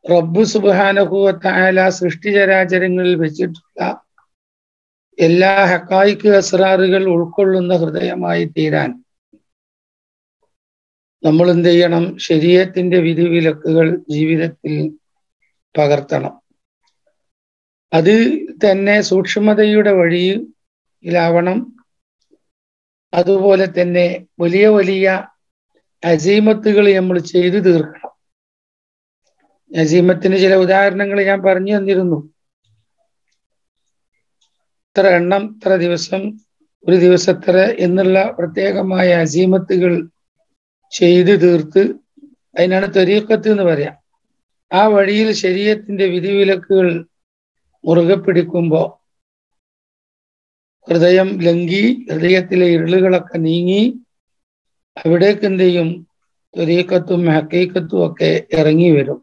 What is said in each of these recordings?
റബ്ബു സുബാനഹുവത്തായ സൃഷ്ടിചരാചരങ്ങളിൽ വെച്ചിട്ടുള്ള എല്ലാ ഹക്കായിക്ക് അസ്രാറുകൾ ഉൾക്കൊള്ളുന്ന ഹൃദയമായി തീരാൻ നമ്മൾ എന്ത് ചെയ്യണം ശരീരത്തിന്റെ വിധിവിലക്കുകൾ ജീവിതത്തിൽ പകർത്തണം അത് തന്നെ സൂക്ഷ്മതയുടെ വഴിയിലാവണം അതുപോലെ തന്നെ വലിയ വലിയ അസീമത്തുകൾ നമ്മൾ ചെയ്തു തീർക്കണം അസീമത്തിന് ചില ഉദാഹരണങ്ങൾ ഞാൻ പറഞ്ഞു തന്നിരുന്നു ഇത്ര എണ്ണം ഇത്ര ദിവസം ഒരു ദിവസത്ര എന്നുള്ള പ്രത്യേകമായ അസീമത്തുകൾ ചെയ്തു തീർത്ത് അതിനാണ് ത്വരീക്കത്ത് എന്ന് പറയാം ആ വഴിയിൽ ശരീരത്തിന്റെ വിധിവിലക്കുകൾ മുറുകെ പിടിക്കുമ്പോൾ ഹൃദയം ലംഘി ഹൃദയത്തിലെ ഇരുളുകളൊക്കെ നീങ്ങി അവിടേക്ക് എന്ത് ചെയ്യും ത്വരീക്കത്തും ഹക്കീക്കത്തും ഒക്കെ ഇറങ്ങി വരും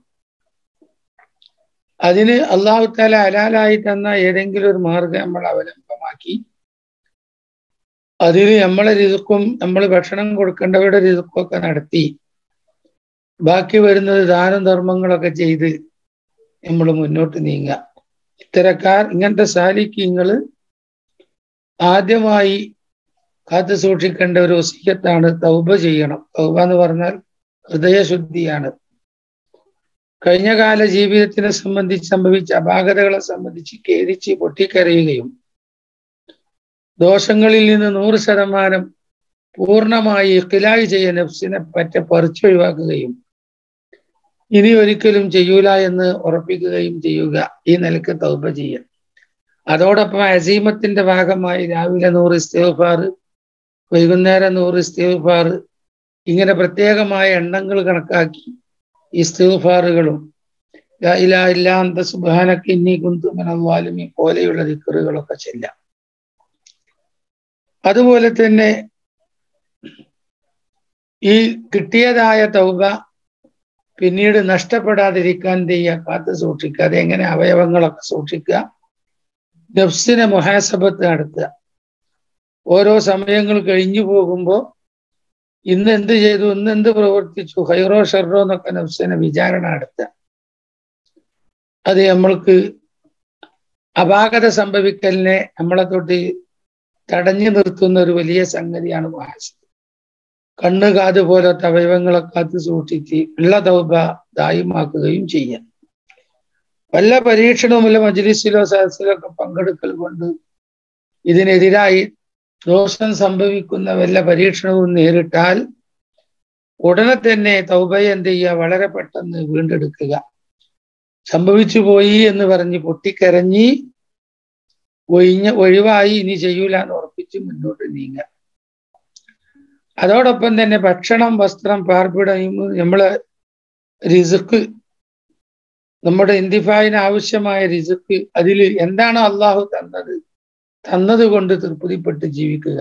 അതിന് അള്ളാഹു താല ഹലാലായി തന്ന ഏതെങ്കിലും ഒരു മാർഗം നമ്മൾ അവലംബമാക്കി അതിന് നമ്മളെ രിതുക്കും നമ്മൾ ഭക്ഷണം കൊടുക്കേണ്ടവരുടെ രിതുക്കൊക്കെ നടത്തി ബാക്കി വരുന്നത് ദാനം ധർമ്മങ്ങളൊക്കെ ചെയ്ത് നമ്മൾ മുന്നോട്ട് നീങ്ങുക ഇത്തരക്കാർ ഇങ്ങനത്തെ സാലിക്യങ്ങൾ ആദ്യമായി കാത്തു സൂക്ഷിക്കേണ്ട ഒരു വസീയത്താണ് തൗബ ചെയ്യണം തൗബ എന്ന് പറഞ്ഞാൽ ഹൃദയശുദ്ധിയാണ് കഴിഞ്ഞ കാല ജീവിതത്തിനെ സംബന്ധിച്ച് സംഭവിച്ച അപാകതകളെ സംബന്ധിച്ച് ഖേദിച്ച് പൊട്ടിക്കരയുകയും ദോഷങ്ങളിൽ നിന്ന് നൂറ് ശതമാനം പൂർണ്ണമായി ഇഖിലായി ചെയ്യ നഫ്സിനെ പറ്റ പറിച്ചൊഴിവാക്കുകയും ഇനി ഒരിക്കലും ചെയ്യൂല എന്ന് ഉറപ്പിക്കുകയും ചെയ്യുക ഈ നിലക്ക് തൗബ ചെയ്യുക അതോടൊപ്പം അസീമത്തിന്റെ ഭാഗമായി രാവിലെ നൂറ് ഇസ്തേഫാർ വൈകുന്നേരം നൂറ് ഇസ്തേഫാർ ഇങ്ങനെ പ്രത്യേകമായ എണ്ണങ്ങൾ കണക്കാക്കി ഇസ്തേഫാറുകളും ഇല്ല ഇല്ല അന്ത സുബാനക്ക് ഇന്നി കുന്തുമനവാലുമി പോലെയുള്ള ദിക്കറുകളൊക്കെ ചെല്ലാം അതുപോലെ തന്നെ ഈ കിട്ടിയതായ തൗബ പിന്നീട് നഷ്ടപ്പെടാതിരിക്കാൻ ചെയ്യുക കാത്തു സൂക്ഷിക്കുക അതെങ്ങനെ അവയവങ്ങളൊക്കെ സൂക്ഷിക്കുക നഫ്സിനെ മുഹാസബത്ത് നടത്തുക ഓരോ സമയങ്ങൾ കഴിഞ്ഞു പോകുമ്പോൾ ഇന്ന് എന്ത് ചെയ്തു ഇന്ന് എന്ത് പ്രവർത്തിച്ചു ഹൈറോ ഷെറോ എന്നൊക്കെ നഫ്സിനെ വിചാരണ നടത്തുക അത് നമ്മൾക്ക് അപാകത സംഭവിക്കലിനെ നമ്മളെ തൊട്ട് തടഞ്ഞു നിർത്തുന്ന ഒരു വലിയ സംഗതിയാണ് മുഹാസബ് കണ്ണ് കാത് പോലത്തെ അവയവങ്ങളെ കാത്ത് സൂക്ഷിച്ച് ഉള്ള തൗബ ദായമാക്കുകയും ചെയ്യാം വല്ല പരീക്ഷണവുമില്ല മജ്ലിസിലോ സദസ്സിലോ ഒക്കെ പങ്കെടുക്കൽ കൊണ്ട് ഇതിനെതിരായി ദോഷം സംഭവിക്കുന്ന വല്ല പരീക്ഷണവും നേരിട്ടാൽ ഉടനെ തന്നെ തൗബയെ എന്ത് ചെയ്യുക വളരെ പെട്ടെന്ന് വീണ്ടെടുക്കുക സംഭവിച്ചു പോയി എന്ന് പറഞ്ഞ് പൊട്ടിക്കരഞ്ഞ് ഒഴിഞ്ഞ ഒഴിവായി ഇനി ചെയ്യൂല എന്ന് ഉറപ്പിച്ച് മുന്നോട്ട് നീങ്ങുക അതോടൊപ്പം തന്നെ ഭക്ഷണം വസ്ത്രം പാർപ്പിടം നമ്മള് റിസുക്ക് നമ്മുടെ ഇന്തിഫായിന് ആവശ്യമായ റിസുക്ക് അതിൽ എന്താണ് അള്ളാഹു തന്നത് തന്നത് കൊണ്ട് തൃപ്തിപ്പെട്ട് ജീവിക്കുക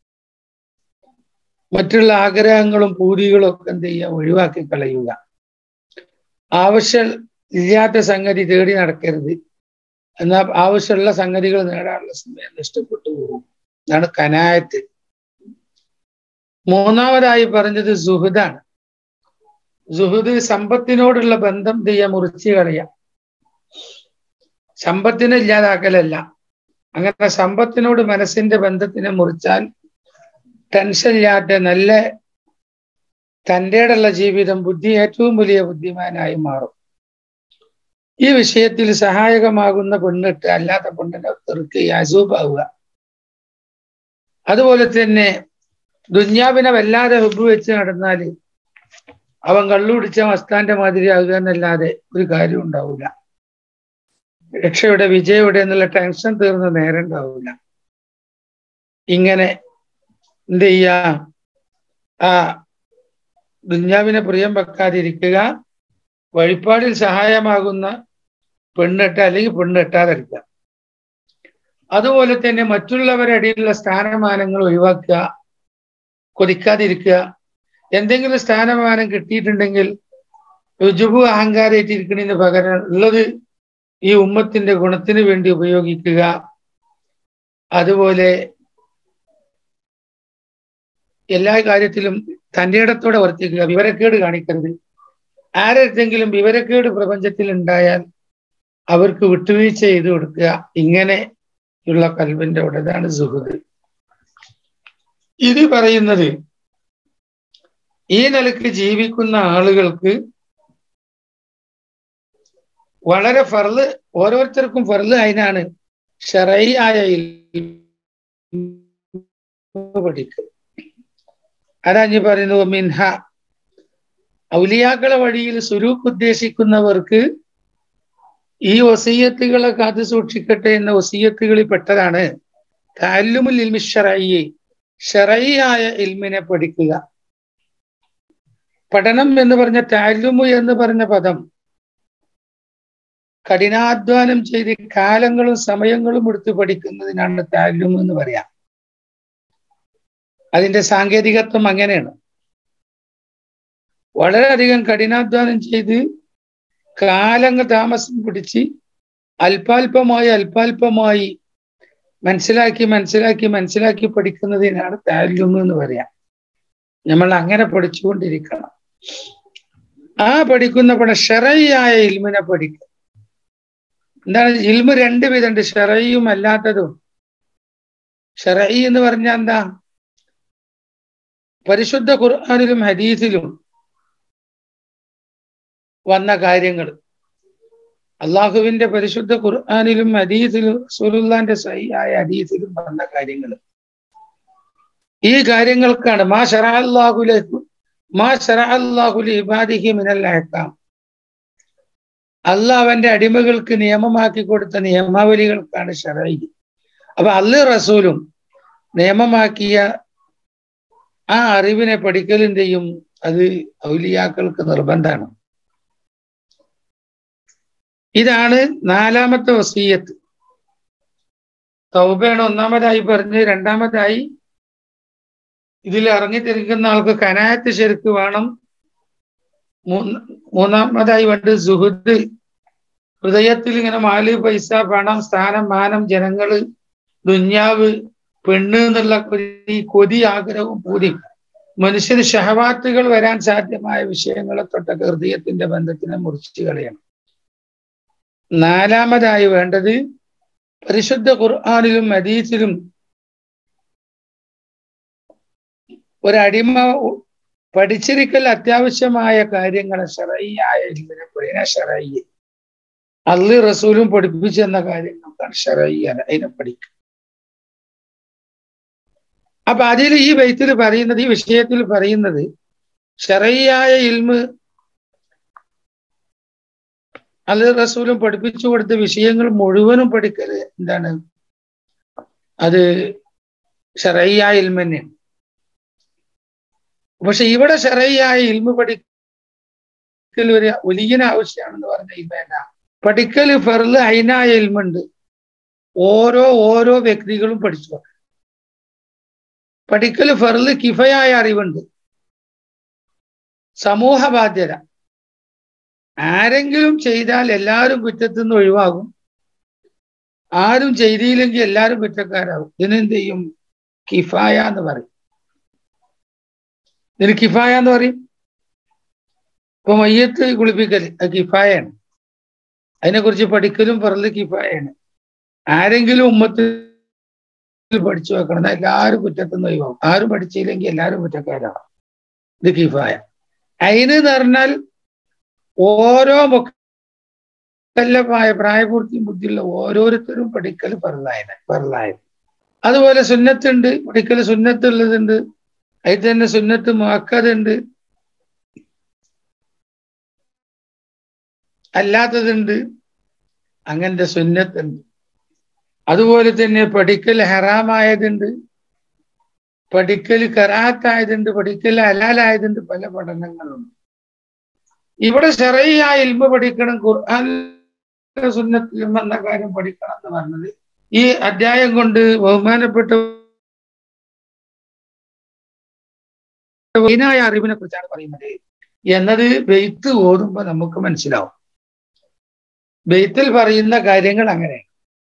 മറ്റുള്ള ആഗ്രഹങ്ങളും പൂതികളും ഒക്കെ എന്ത് ചെയ്യുക ഒഴിവാക്കി കളയുക ആവശ്യം ഇല്ലാത്ത സംഗതി തേടി നടക്കരുത് എന്നാൽ ആവശ്യമുള്ള സംഗതികൾ നേടാനുള്ള സമയം നഷ്ടപ്പെട്ടു പോകും അതാണ് കനായത്ത് മൂന്നാമതായി പറഞ്ഞത് സുഹൃദാണ് സുഹൃദ് സമ്പത്തിനോടുള്ള ബന്ധം ചെയ്യാൻ മുറിച്ച് കളയാം സമ്പത്തിനെ ഇല്ലാതാക്കലല്ല അങ്ങനെ സമ്പത്തിനോട് മനസ്സിന്റെ ബന്ധത്തിനെ മുറിച്ചാൽ ടെൻഷൻ ഇല്ലാത്ത നല്ല തൻ്റെടുള്ള ജീവിതം ബുദ്ധി ഏറ്റവും വലിയ ബുദ്ധിമാനായി മാറും ഈ വിഷയത്തിൽ സഹായകമാകുന്ന പെണ്ണിട്ട് അല്ലാത്ത പെണ്ണിനെ തെറുക്കുക അസൂബാവുക അതുപോലെ തന്നെ ദുന്യാവിനെ വല്ലാതെ ഹുബ് വെച്ച് നടന്നാൽ അവൻ കള്ളുപിടിച്ച മസ്താന്റെ മാതിരി ആകുക എന്നല്ലാതെ ഒരു കാര്യം ഉണ്ടാവില്ല രക്ഷയുടെ വിജയയുടെ എന്നുള്ള ടെൻഷൻ തീർന്ന നേരം ഉണ്ടാവില്ല ഇങ്ങനെ എന്ത് ചെയ്യ ആ ദുന്യാവിനെ പ്രിയം വെക്കാതിരിക്കുക വഴിപാടിൽ സഹായമാകുന്ന പെണ്ണിട്ട് അല്ലെങ്കിൽ പെണ്ണിട്ടാതിരിക്കുക അതുപോലെ തന്നെ മറ്റുള്ളവരുടെ ഇടയിലുള്ള സ്ഥാനമാനങ്ങൾ ഒഴിവാക്കുക കൊതിക്കാതിരിക്കുക എന്തെങ്കിലും സ്ഥാനമാനം കിട്ടിയിട്ടുണ്ടെങ്കിൽ രുജുബു അഹങ്കാരമായിട്ടിരിക്കണതിന് പകരം ഉള്ളത് ഈ ഉമ്മത്തിന്റെ ഗുണത്തിന് വേണ്ടി ഉപയോഗിക്കുക അതുപോലെ എല്ലാ കാര്യത്തിലും തൻ്റെ ഇടത്തോടെ വർത്തിക്കുക വിവരക്കേട് കാണിക്കരുത് ആരെടുത്തെങ്കിലും വിവരക്കേട് പ്രപഞ്ചത്തിൽ ഉണ്ടായാൽ അവർക്ക് വിട്ടുവീഴ്ച ചെയ്തു കൊടുക്കുക ഇങ്ങനെയുള്ള കൽവിന്റെ ഉടതാണ് സുഹൃത് ഇത് പറയുന്നത് ഈ നിലക്ക് ജീവിക്കുന്ന ആളുകൾക്ക് വളരെ ഫർള് ഓരോരുത്തർക്കും ഫർള് അതിനാണ് ഷറയായ പഠിക്കുക അതാഞ്ഞ് പറയുന്നു മിൻഹ ഔലിയാക്കളെ വഴിയിൽ സുരൂക്ക് ഉദ്ദേശിക്കുന്നവർക്ക് ഈ വസീയത്തുകളെ കാത്തു സൂക്ഷിക്കട്ടെ എന്ന വസീയത്തുകളിൽ പെട്ടതാണ് താലുമുൽ ഇൽമി ഷറയ്യെ ഷറയായ ഇൽമിനെ പഠിക്കുക പഠനം എന്ന് പറഞ്ഞ താലുമു എന്ന് പറഞ്ഞ പദം കഠിനാധ്വാനം ചെയ്ത് കാലങ്ങളും സമയങ്ങളും എടുത്ത് പഠിക്കുന്നതിനാണ് താലും എന്ന് പറയാം അതിന്റെ സാങ്കേതികത്വം അങ്ങനെയാണ് വളരെയധികം കഠിനാധ്വാനം ചെയ്ത് കാലങ്ങൾ താമസം പിടിച്ച് അല്പാൽപമായി അല്പാൽപമായി മനസ്സിലാക്കി മനസ്സിലാക്കി മനസ്സിലാക്കി പഠിക്കുന്നതിനാണ് താല്യം എന്ന് പറയാം നമ്മൾ അങ്ങനെ പഠിച്ചുകൊണ്ടിരിക്കണം ആ പഠിക്കുന്ന പട ഷെറയായ ഇൽമിനെ പഠിക്കുക എന്താണ് ഇൽമ് രണ്ട് വിധമുണ്ട് ഷെറയും അല്ലാത്തതും ഷെറയി എന്ന് പറഞ്ഞാൽ എന്താ പരിശുദ്ധ ഖുർആാനിലും ഹദീസിലും വന്ന കാര്യങ്ങൾ അള്ളാഹുവിന്റെ പരിശുദ്ധ ഖുർആാനിലും ഹദീസിലും സുലുല്ലാന്റെ സഹിയായ ഹദീസിലും വന്ന കാര്യങ്ങൾ ഈ കാര്യങ്ങൾക്കാണ് മാ ഷറാഹുലേക്ക് മാ ഷറാഹുലി ഇബാദിഹി മിനൽ അഹക്കാം അള്ളാഹ് അവന്റെ അടിമകൾക്ക് നിയമമാക്കി കൊടുത്ത നിയമാവലികൾക്കാണ് ഷറൈ അപ്പൊ അള്ളു റസൂലും നിയമമാക്കിയ ആ അറിവിനെ പഠിക്കലിന്റെയും അത് ഔലിയാക്കൾക്ക് നിർബന്ധമാണ് ഇതാണ് നാലാമത്തെ വസീയത്ത് തൗബയാണ് ഒന്നാമതായി പറഞ്ഞ് രണ്ടാമതായി ഇതിൽ ഇറങ്ങിത്തിരിക്കുന്ന ആൾക്ക് കനായത്ത് ശരിക്ക് വേണം മൂന്നാമതായി വേണ്ട സുഹൃത്ത് ഹൃദയത്തിൽ ഇങ്ങനെ മാല് പൈസ പണം സ്ഥാനം മാനം ജനങ്ങള് ദുഞ്ഞാവ് പെണ്ണ് എന്നുള്ള ഈ കൊതി ആഗ്രഹവും പൂതി മനുഷ്യന് ഷഹവാത്തുകൾ വരാൻ സാധ്യമായ വിഷയങ്ങളെ തൊട്ടൊക്കെ ഹൃദയത്തിന്റെ ബന്ധത്തിനെ മുറിച്ചു കളയണം നാലാമതായി വേണ്ടത് പരിശുദ്ധ ഖുർആാനിലും ഹദീസിലും ഒരടിമ പഠിച്ചിരിക്കൽ അത്യാവശ്യമായ കാര്യങ്ങൾ ഷറയ്യായ ഇതിനെ പറയുന്ന ഷറയ്യ അള്ളി റസൂലും പഠിപ്പിച്ചു എന്ന കാര്യങ്ങൾക്കാണ് ഷറയ്യ അതിനെ പഠിക്കുക അപ്പൊ അതിൽ ഈ വൈത്തിൽ പറയുന്നത് ഈ വിഷയത്തിൽ പറയുന്നത് ഷറയ്യായ ഇൽമ് അള്ളി റസൂലും പഠിപ്പിച്ചു കൊടുത്ത വിഷയങ്ങൾ മുഴുവനും പഠിക്കല് എന്താണ് അത് ഷറയ്യായ ഇൽമ തന്നെയാണ് പക്ഷെ ഇവിടെ ഷറയ്യായ ഇൽമ പഠിക്കൽ ഒരു ഒലിയന ആവശ്യമാണെന്ന് പറഞ്ഞ ഇൽമേന പഠിക്കൽ ഫെർല് അയിനായ ഇൽമുണ്ട് ഓരോ ഓരോ വ്യക്തികളും പഠിച്ചു പഠിക്കൽ ഫെർല് കിഫയായ അറിവുണ്ട് സമൂഹ ബാധ്യത ആരെങ്കിലും ചെയ്താൽ എല്ലാവരും കുറ്റത്തു നിന്ന് ഒഴിവാകും ആരും ചെയ്തില്ലെങ്കിൽ എല്ലാവരും കുറ്റക്കാരാകും ഇതിനെന്ത് ചെയ്യും കിഫായ എന്ന് പറയും ഇതിന് കിഫായ എന്ന് പറയും ഇപ്പൊ മയ്യത്ത് കുളിപ്പിക്കല് അത് കിഫായാണ് അതിനെക്കുറിച്ച് പഠിക്കലും പറല് കിഫായാണ് ആരെങ്കിലും ഉമ്മത്തിൽ പഠിച്ചു വെക്കണം എന്നാൽ എല്ലാവരും കുറ്റത്തുനിന്ന് ഒഴിവാകും ആരും പഠിച്ചില്ലെങ്കിൽ എല്ലാവരും കുറ്റക്കാരാണ് ഇത് കിഫായ അതിന് എന്ന് പറഞ്ഞാൽ ഓരോ മുക്കല്ലമായ പ്രായപൂർത്തിയും ബുദ്ധിയുള്ള ഓരോരുത്തരും പഠിക്കൽ പറലായത് പറലായത് അതുപോലെ സുന്നത്തുണ്ട് പഠിക്കൽ സുന്നത്തുള്ളതുണ്ട് അതിൽ തന്നെ സുന്നത്ത് മുഹക്കതുണ്ട് അല്ലാത്തതുണ്ട് അങ്ങനത്തെ സുന്നത്തുണ്ട് അതുപോലെ തന്നെ പഠിക്കൽ ഹറാമായതുണ്ട് പഠിക്കൽ കറാത്തായതുണ്ട് പഠിക്കൽ ഹലാലായതുണ്ട് പല പഠനങ്ങളുണ്ട് ഇവിടെ ഷെറയായ ഇൽമ പഠിക്കണം ഖുർആൻ സുന്നത്തിലും എന്ന കാര്യം പഠിക്കണം എന്ന് പറഞ്ഞത് ഈ അധ്യായം കൊണ്ട് ബഹുമാനപ്പെട്ട ായ അറിവിനെ കുറിച്ചാണ് പറയുന്നത് എന്നത് ബെയ്ത്ത് ഓതുമ്പോ നമുക്ക് മനസ്സിലാവും ബെയ്ത്തിൽ പറയുന്ന കാര്യങ്ങൾ അങ്ങനെ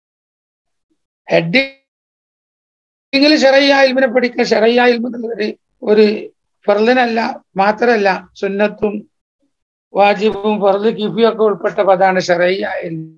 ഹെഡിങ്ങിൽ ഷെറയ്യ ഇൽമിനെ പഠിക്കുക ഷെറയ്യ ഇൽമ എന്നുള്ളത് ഒരു ഫർലിനല്ല മാത്രല്ല സുന്നത്തും വാജിബും ഫർദ് കിഫിയും ഒക്കെ ഉൾപ്പെട്ട പദാണ് ഷറയ്യ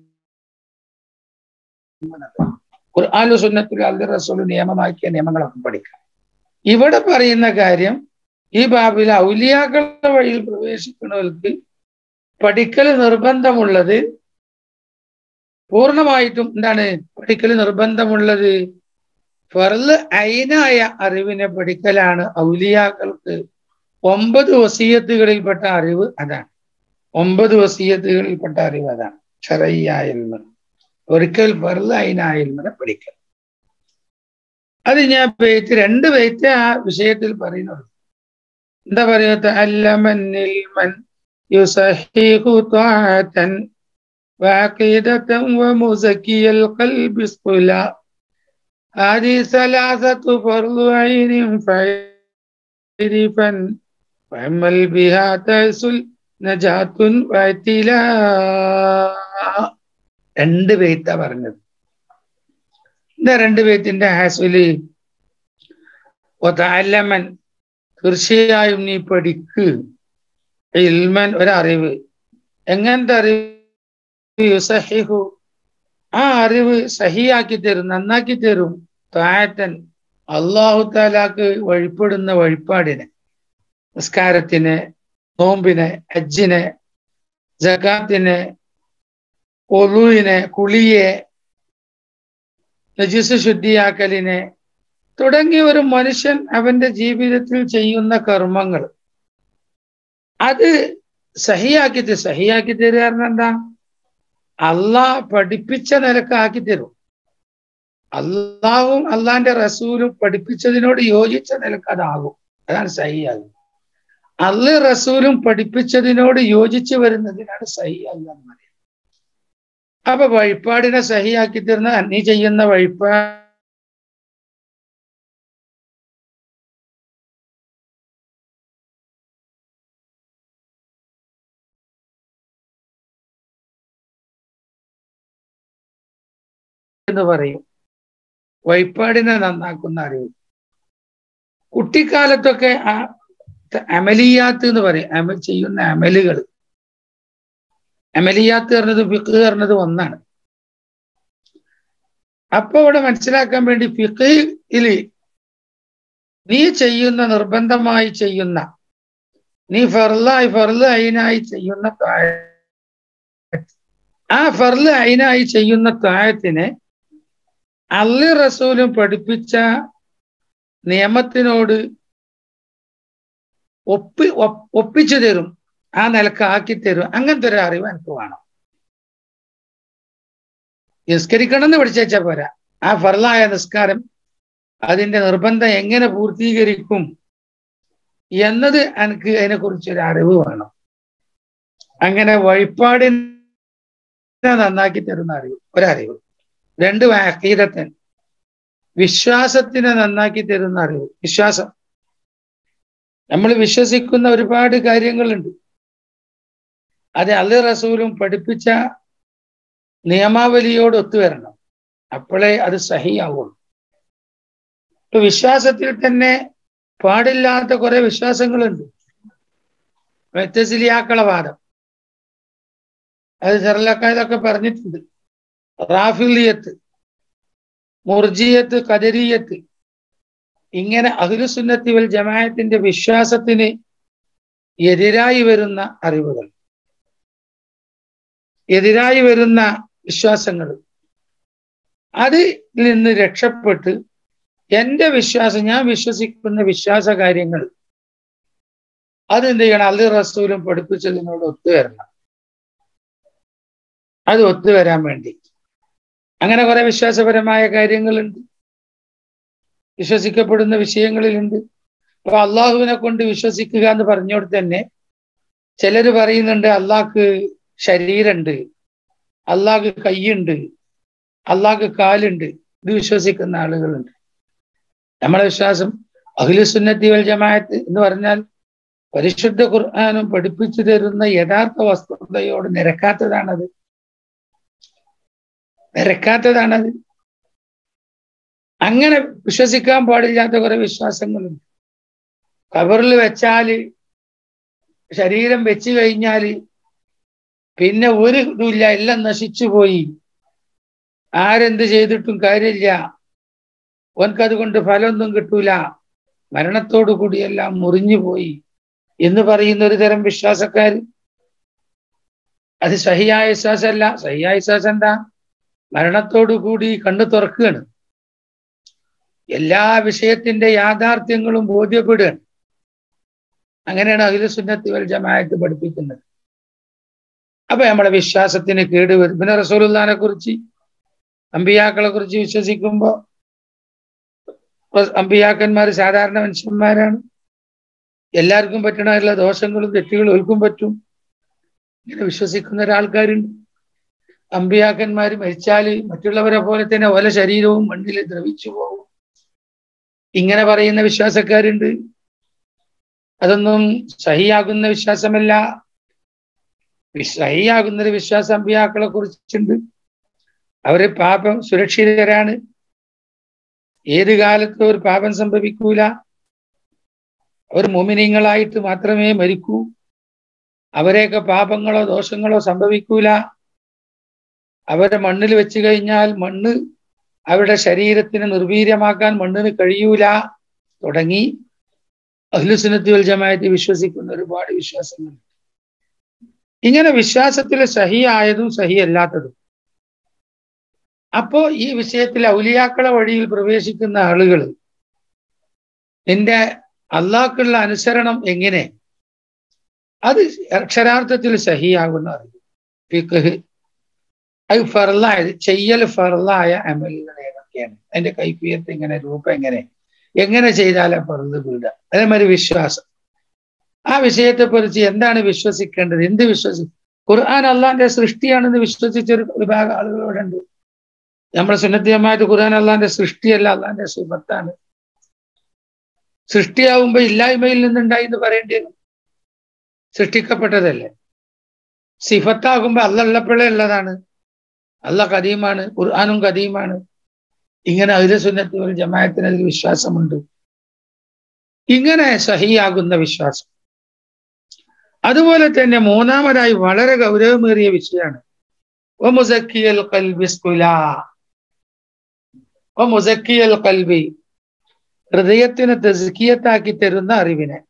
ഖുർആാനു സുന്നത്തുൽ അൽ റസൂൽ നിയമമാക്കിയ നിയമങ്ങളൊക്കെ പഠിക്കാം ഇവിടെ പറയുന്ന കാര്യം ഈ ബാബിൽ ഔലിയാക്കളുടെ വഴിയിൽ പ്രവേശിക്കുന്നവർക്ക് പഠിക്കൽ നിർബന്ധമുള്ളത് പൂർണ്ണമായിട്ടും എന്താണ് പഠിക്കൽ നിർബന്ധമുള്ളത് ഫർല് അയിനായ അറിവിനെ പഠിക്കലാണ് ഔലിയാക്കൾക്ക് ഒമ്പത് വസീയത്തുകളിൽപ്പെട്ട അറിവ് അതാണ് ഒമ്പത് വസീയത്തുകളിൽപ്പെട്ട അറിവ് അതാണ് ഷറയ്യായിരുന്നു ഒരിക്കൽ ഫർല് അയിനായിരുന്നു പഠിക്കൽ അത് ഞാൻ പേറ്റ് രണ്ട് പേറ്റ് ആ വിഷയത്തിൽ പറയുന്നുള്ളൂ എന്താ പറയുക അല്ലമന്നിൽ മൻ യുസഹിഹു ത്വാഅതൻ وعقيدة ومزكي القلب صلا هذه ثلاثة فرض عين فعرفا وعمل بها تحصل نجاة واعتلاء രണ്ട് പേത്താ പറഞ്ഞത് എന്താ രണ്ട് പേത്തിന്റെ ഹാസുല് ഒതാലമൻ തീർച്ചയായും നീ പഠിക്ക് ഇൽമൻ ഒരറിവ് എങ്ങനത്തെ അറിവ് യുസഹിഹു ആ അറിവ് സഹിയാക്കി തരും നന്നാക്കി തരും താഴത്തൻ അള്ളാഹു താലാക്ക് വഴിപ്പെടുന്ന വഴിപ്പാടിനെ നിസ്കാരത്തിന് നോമ്പിനെ ഹജ്ജിനെ ജക്കാത്തിനെ ഒലുവിനെ കുളിയെ നജിസ് ശുദ്ധിയാക്കലിനെ തുടങ്ങിയ ഒരു മനുഷ്യൻ അവന്റെ ജീവിതത്തിൽ ചെയ്യുന്ന കർമ്മങ്ങൾ അത് സഹിയാക്കി സഹിയാക്കി തരുക എന്താ അള്ളാഹ് പഠിപ്പിച്ച നിലക്ക് ആക്കി തരും അള്ളാഹും അള്ളാന്റെ റസൂലും പഠിപ്പിച്ചതിനോട് യോജിച്ച നിലക്ക് അതാകും അതാണ് സഹിയാകും അള്ള് റസൂലും പഠിപ്പിച്ചതിനോട് യോജിച്ച് വരുന്നതിനാണ് സഹിയാകുക എന്ന് പറയുന്നത് അപ്പൊ വഴിപ്പാടിനെ സഹിയാക്കി തരുന്ന നീ ചെയ്യുന്ന വഴിപ്പാ എന്ന് പറയും വഴിപ്പാടിനെ നന്നാക്കുന്ന അറിവ് കുട്ടിക്കാലത്തൊക്കെ ആ അമലിയാത്ത് എന്ന് പറയും അമൽ ചെയ്യുന്ന അമലുകൾ അമലിയാത്ത് പറഞ്ഞത് ഫിഖ് പറഞ്ഞത് ഒന്നാണ് അപ്പൊ ഇവിടെ മനസ്സിലാക്കാൻ വേണ്ടി ഫിഖില് നീ ചെയ്യുന്ന നിർബന്ധമായി ചെയ്യുന്ന നീ ഫർലായി ഫർല് അയിനായി ചെയ്യുന്ന താഴ ആ ഫർല് അയിനായി ചെയ്യുന്ന താഴത്തിനെ അള്ളി റസൂലും പഠിപ്പിച്ച നിയമത്തിനോട് ഒപ്പി ഒപ്പിച്ചു തരും ആ നിലക്ക് ആക്കി തരും അങ്ങനത്തെ ഒരു അറിവ് എനിക്ക് വേണം നിസ്കരിക്കണം എന്ന് പഠിച്ചാ പോരാ ആ ഫർലായ നിസ്കാരം അതിന്റെ നിർബന്ധം എങ്ങനെ പൂർത്തീകരിക്കും എന്നത് എനിക്ക് അതിനെക്കുറിച്ച് ഒരു അറിവ് വേണം അങ്ങനെ വഴിപ്പാടിനെ നന്നാക്കി തരുന്ന അറിവ് ഒരറിവ് രണ്ട് അക്കീതത്തൻ വിശ്വാസത്തിനെ നന്നാക്കി തരുന്ന അറിവ് വിശ്വാസം നമ്മൾ വിശ്വസിക്കുന്ന ഒരുപാട് കാര്യങ്ങളുണ്ട് അത് അല്ല റസൂലും പഠിപ്പിച്ച നിയമാവലിയോട് ഒത്തുവരണം അപ്പോഴേ അത് സഹിയാവുള്ളൂ ഇപ്പൊ വിശ്വാസത്തിൽ തന്നെ പാടില്ലാത്ത കുറെ വിശ്വാസങ്ങളുണ്ട് വ്യത്യസ്തലിയാക്കള വാദം അത് ചെറലക്കായതൊക്കെ പറഞ്ഞിട്ടുണ്ട് റാഫിലിയത്ത് മുർജിയത്ത് കദരിയത്ത് ഇങ്ങനെ അഖിലുസുന്നത്തി വൽ ജമായത്തിന്റെ വിശ്വാസത്തിന് എതിരായി വരുന്ന അറിവുകൾ എതിരായി വരുന്ന വിശ്വാസങ്ങൾ അതിൽ നിന്ന് രക്ഷപ്പെട്ട് എന്റെ വിശ്വാസം ഞാൻ വിശ്വസിക്കുന്ന വിശ്വാസ കാര്യങ്ങൾ അതെന്ത് ചെയ്യണം അള്ളി റസൂലും പഠിപ്പിച്ചതിനോട് ഒത്തുവരണം അത് ഒത്തുവരാൻ വേണ്ടി അങ്ങനെ കുറെ വിശ്വാസപരമായ കാര്യങ്ങളുണ്ട് വിശ്വസിക്കപ്പെടുന്ന വിഷയങ്ങളിലുണ്ട് അപ്പൊ അള്ളാഹുവിനെ കൊണ്ട് വിശ്വസിക്കുക എന്ന് പറഞ്ഞോട് തന്നെ ചിലര് പറയുന്നുണ്ട് അള്ളാഹ്ക്ക് ശരീരമുണ്ട് അള്ളാഹ്ക്ക് കൈയുണ്ട് അള്ളാഹ്ക്ക് കാലുണ്ട് ഇത് വിശ്വസിക്കുന്ന ആളുകളുണ്ട് നമ്മളെ വിശ്വാസം അഖിലുസുന്നത്തി വൽ ജമാഅത്ത് എന്ന് പറഞ്ഞാൽ പരിശുദ്ധ ഖുർആാനും പഠിപ്പിച്ചു തരുന്ന യഥാർത്ഥ വസ്തുതയോട് നിരക്കാത്തതാണത് നിരക്കാത്തതാണത് അങ്ങനെ വിശ്വസിക്കാൻ പാടില്ലാത്ത കുറെ വിശ്വാസങ്ങളുണ്ട് കബറിൽ വെച്ചാല് ശരീരം വെച്ച് കഴിഞ്ഞാൽ പിന്നെ ഒരു ഇതുമില്ല എല്ലാം നശിച്ചു പോയി ആരെന്ത് ചെയ്തിട്ടും കാര്യമില്ല ഓൻക്കതുകൊണ്ട് ഫലമൊന്നും കിട്ടൂല മരണത്തോടു കൂടി എല്ലാം മുറിഞ്ഞു പോയി എന്ന് പറയുന്ന ഒരു തരം വിശ്വാസക്കാർ അത് സഹിയായ വിശ്വാസമല്ല സഹിയായ വിശ്വാസം എന്താ മരണത്തോടു കൂടി കണ്ണു തുറക്കുകയാണ് എല്ലാ വിഷയത്തിന്റെ യാഥാർത്ഥ്യങ്ങളും ബോധ്യപ്പെടുകയാണ് അങ്ങനെയാണ് അഖില സുന്നത്തി വൽ ജമാഅത്ത് പഠിപ്പിക്കുന്നത് അപ്പൊ നമ്മുടെ വിശ്വാസത്തിന് കേട് വരും പിന്നെ റസൂലുല്ലാനെ കുറിച്ച് അമ്പിയാക്കളെ കുറിച്ച് വിശ്വസിക്കുമ്പോ അമ്പിയാക്കന്മാർ സാധാരണ മനുഷ്യന്മാരാണ് എല്ലാവർക്കും പറ്റണ ദോഷങ്ങളും തെറ്റുകളും ഓൽക്കും പറ്റും ഇങ്ങനെ വിശ്വസിക്കുന്ന ഒരാൾക്കാരുണ്ട് അമ്പിയാക്കന്മാർ മരിച്ചാല് മറ്റുള്ളവരെ പോലെ തന്നെ ഓല ശരീരവും മണ്ണിൽ ദ്രവിച്ചു പോകും ഇങ്ങനെ പറയുന്ന വിശ്വാസക്കാരുണ്ട് അതൊന്നും സഹിയാകുന്ന വിശ്വാസമല്ല സഹിയാകുന്ന ഒരു വിശ്വാസം അമ്പിയാക്കളെ കുറിച്ചുണ്ട് അവര് പാപം സുരക്ഷിതരാണ് ഏത് കാലത്തും ഒരു പാപം സംഭവിക്കൂല അവർ മോമിനിങ്ങളായിട്ട് മാത്രമേ മരിക്കൂ അവരെയൊക്കെ പാപങ്ങളോ ദോഷങ്ങളോ സംഭവിക്കൂല അവരെ മണ്ണിൽ വെച്ച് കഴിഞ്ഞാൽ മണ്ണ് അവരുടെ ശരീരത്തിന് നിർവീര്യമാക്കാൻ മണ്ണിന് കഴിയൂല തുടങ്ങി അഹ്ലുസുനത്തി വൽ ജമായത്ത് വിശ്വസിക്കുന്ന ഒരുപാട് വിശ്വാസങ്ങളുണ്ട് ഇങ്ങനെ വിശ്വാസത്തിൽ സഹിയായതും സഹി അല്ലാത്തതും അപ്പോ ഈ വിഷയത്തിൽ ഔലിയാക്കളെ വഴിയിൽ പ്രവേശിക്കുന്ന ആളുകൾ നിന്റെ അള്ളാഹ്ക്കുള്ള അനുസരണം എങ്ങനെ അത് അക്ഷരാർത്ഥത്തിൽ സഹിയാകുന്ന അറിവ് ഫിഖ് അത് ഫറലായത് ചെയ്യൽ ഫറലായ അമലുകൾ ഏതൊക്കെയാണ് അതിന്റെ കൈഫിയത്ത് എങ്ങനെ രൂപം എങ്ങനെ എങ്ങനെ ചെയ്താലേ ഫറല് വീടുക അതേമാതിരി വിശ്വാസം ആ വിഷയത്തെ കുറിച്ച് എന്താണ് വിശ്വസിക്കേണ്ടത് എന്ത് വിശ്വസിക്കും ഖുർആൻ അള്ളാന്റെ സൃഷ്ടിയാണെന്ന് വിശ്വസിച്ച ഒരു വിഭാഗം ആളുകളോടുണ്ട് നമ്മുടെ സുന്നത്തിയമായിട്ട് ഖുർആൻ അള്ളാന്റെ സൃഷ്ടിയല്ല അള്ളാന്റെ സുബത്താണ് സൃഷ്ടിയാവുമ്പോ ഇല്ലായ്മയിൽ നിന്നുണ്ടായി എന്ന് പറയേണ്ടി വരും സൃഷ്ടിക്കപ്പെട്ടതല്ലേ സിഫത്താകുമ്പോ അല്ലള്ളപ്പോഴേ ഉള്ളതാണ് അല്ല കദീമാണ് ഖുർആാനും കദീമാണ് ഇങ്ങനെ അതിലെ സുന്നത്ത് ഒരു ജമായത്തിന് അതിൽ വിശ്വാസമുണ്ട് ഇങ്ങനെ സഹിയാകുന്ന വിശ്വാസം അതുപോലെ തന്നെ മൂന്നാമതായി വളരെ ഗൗരവമേറിയ വിഷയമാണ് ഒ മുസക്കിയൽ കൽബിസ്കുല ഒ മുസക്കിയൽ കൽബി ഹൃദയത്തിന് തെസ്കിയത്താക്കി തരുന്ന അറിവിനെ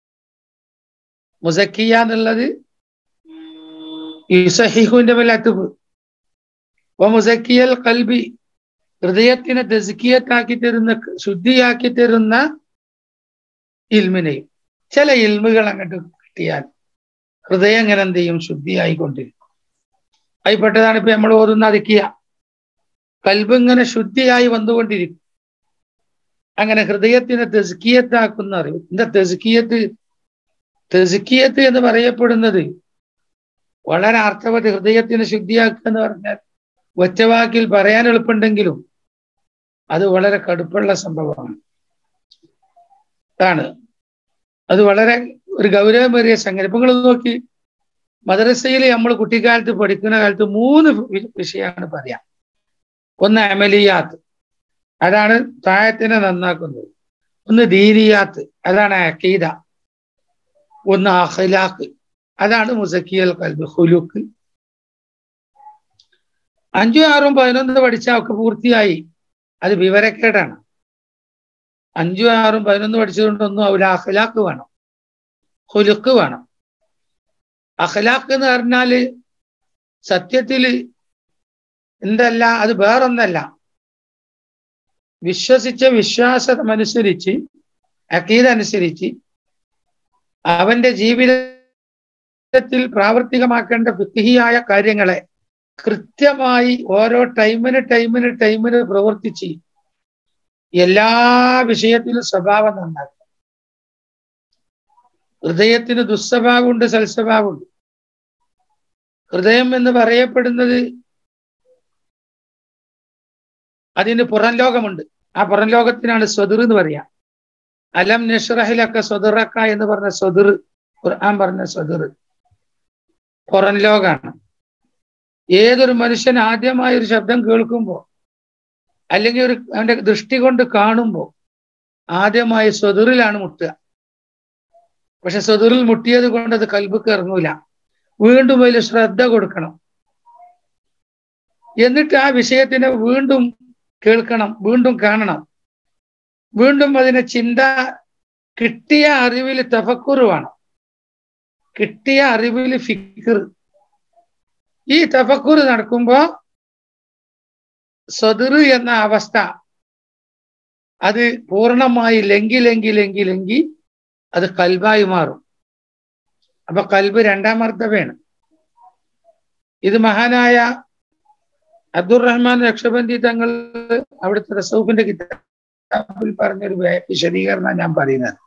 മുസക്കിയ എന്നുള്ളത് യുസഹിഹുവിന്റെ മേലത്തുബ് ഒ മുസക്കിയൽ കൽബി ഹൃദയത്തിനെ തെസ്കിയത്താക്കി തരുന്ന ശുദ്ധിയാക്കി തരുന്ന ഇൽമിനെയും ചില ഇൽമുകൾ അങ്ങോട്ട് കിട്ടിയാൽ ഹൃദയം ഇങ്ങനെ എന്ത് ചെയ്യും ശുദ്ധിയായിക്കൊണ്ടിരിക്കും അതിൽപ്പെട്ടതാണ് ഇപ്പൊ നമ്മൾ ഓതുന്ന അതിക്കിയ കൽബ് ഇങ്ങനെ ശുദ്ധിയായി വന്നുകൊണ്ടിരിക്കും അങ്ങനെ ഹൃദയത്തിനെ തെസ്കിയത്താക്കുന്ന അറിവ് എന്താ തെസ്കിയത്ത് തെസ്കിയത്ത് എന്ന് പറയപ്പെടുന്നത് വളരെ അർത്ഥവത്ത് ഹൃദയത്തിന് ശുദ്ധിയാക്കുക എന്ന് പറഞ്ഞാൽ ഒറ്റവാക്കിൽ പറയാൻ എളുപ്പമുണ്ടെങ്കിലും അത് വളരെ കടുപ്പുള്ള സംഭവമാണ് ആണ് അത് വളരെ ഒരു ഗൗരവമേറിയ സംഗതി ഇപ്പൊ നിങ്ങൾ നോക്കി മദ്രസയിൽ നമ്മൾ കുട്ടിക്കാലത്ത് പഠിക്കുന്ന കാലത്ത് മൂന്ന് വിഷയമാണ് പറയാം ഒന്ന് അമലിയാത്ത് അതാണ് താഴത്തിനെ നന്നാക്കുന്നത് ഒന്ന് ദീനിയാത്ത് അതാണ് അക്കീദ ഒന്ന് അഖലാഖ് അതാണ് മുസക്കിയൽ കൽബ് ഹുലുക്ക് അഞ്ചും ആറും പതിനൊന്ന് പഠിച്ചാൽ ഒക്കെ പൂർത്തിയായി അത് വിവരക്കേടാണ് അഞ്ചും ആറും പതിനൊന്ന് പഠിച്ചതുകൊണ്ടൊന്നും അവിടെ അഖലാഖ് വേണം ഹുലുക്ക് വേണം അഖലാഖ് എന്ന് പറഞ്ഞാല് സത്യത്തില് എന്തല്ല അത് വേറൊന്നല്ല വിശ്വസിച്ച വിശ്വാസമനുസരിച്ച് അക്കീത അനുസരിച്ച് അവന്റെ ജീവിതത്തിൽ പ്രാവർത്തികമാക്കേണ്ട ഫിത്തിഹിയായ കാര്യങ്ങളെ കൃത്യമായി ഓരോ ടൈമിന് ടൈമിന് ടൈമിന് പ്രവർത്തിച്ച് എല്ലാ വിഷയത്തിലും സ്വഭാവം നന്നാക്കുക ഹൃദയത്തിന് ദുസ്വഭാവമുണ്ട് സൽസ്വഭാവമുണ്ട് ഹൃദയം എന്ന് പറയപ്പെടുന്നത് അതിന് പുറം ലോകമുണ്ട് ആ പുറം ലോകത്തിനാണ് സ്വതിർ എന്ന് പറയാ അലം നഷ്റഹിലൊക്കെ സ്വതിറക്ക എന്ന് പറഞ്ഞ സ്വതിർ ഖുർആൻ പറഞ്ഞ സ്വതിർ പുറം ലോകാണ് ഏതൊരു മനുഷ്യൻ ആദ്യമായ ഒരു ശബ്ദം കേൾക്കുമ്പോൾ അല്ലെങ്കിൽ ഒരു അവന്റെ ദൃഷ്ടി കൊണ്ട് കാണുമ്പോൾ ആദ്യമായി സ്വതിറിലാണ് മുട്ടുക പക്ഷെ സദറിൽ മുട്ടിയത് കൊണ്ട് അത് കൽബക്ക് ഇറങ്ങൂല വീണ്ടും അതിൽ ശ്രദ്ധ കൊടുക്കണം എന്നിട്ട് ആ വിഷയത്തിനെ വീണ്ടും കേൾക്കണം വീണ്ടും കാണണം വീണ്ടും അതിനെ ചിന്ത കിട്ടിയ അറിവിൽ തഫക്കുറ് വേണം കിട്ടിയ അറിവിൽ ഫിക്കർ ഈ തഫക്കുറ് നടക്കുമ്പോ സദർ എന്ന അവസ്ഥ അത് പൂർണ്ണമായി ലങ്കി ലങ്കി ലങ്കി ലങ്കി അത് കൽബായി മാറും അപ്പൊ കൽബ് രണ്ടാം അർത്ഥമാണ് ഇത് മഹാനായ അബ്ദുറഹ്മാൻ രക്ഷബന്തി തങ്ങൾ അവിടുത്തെ റസൂഫിന്റെ കിതാബിൽ പറഞ്ഞൊരു വിശദീകരണം ഞാൻ പറയുന്നത്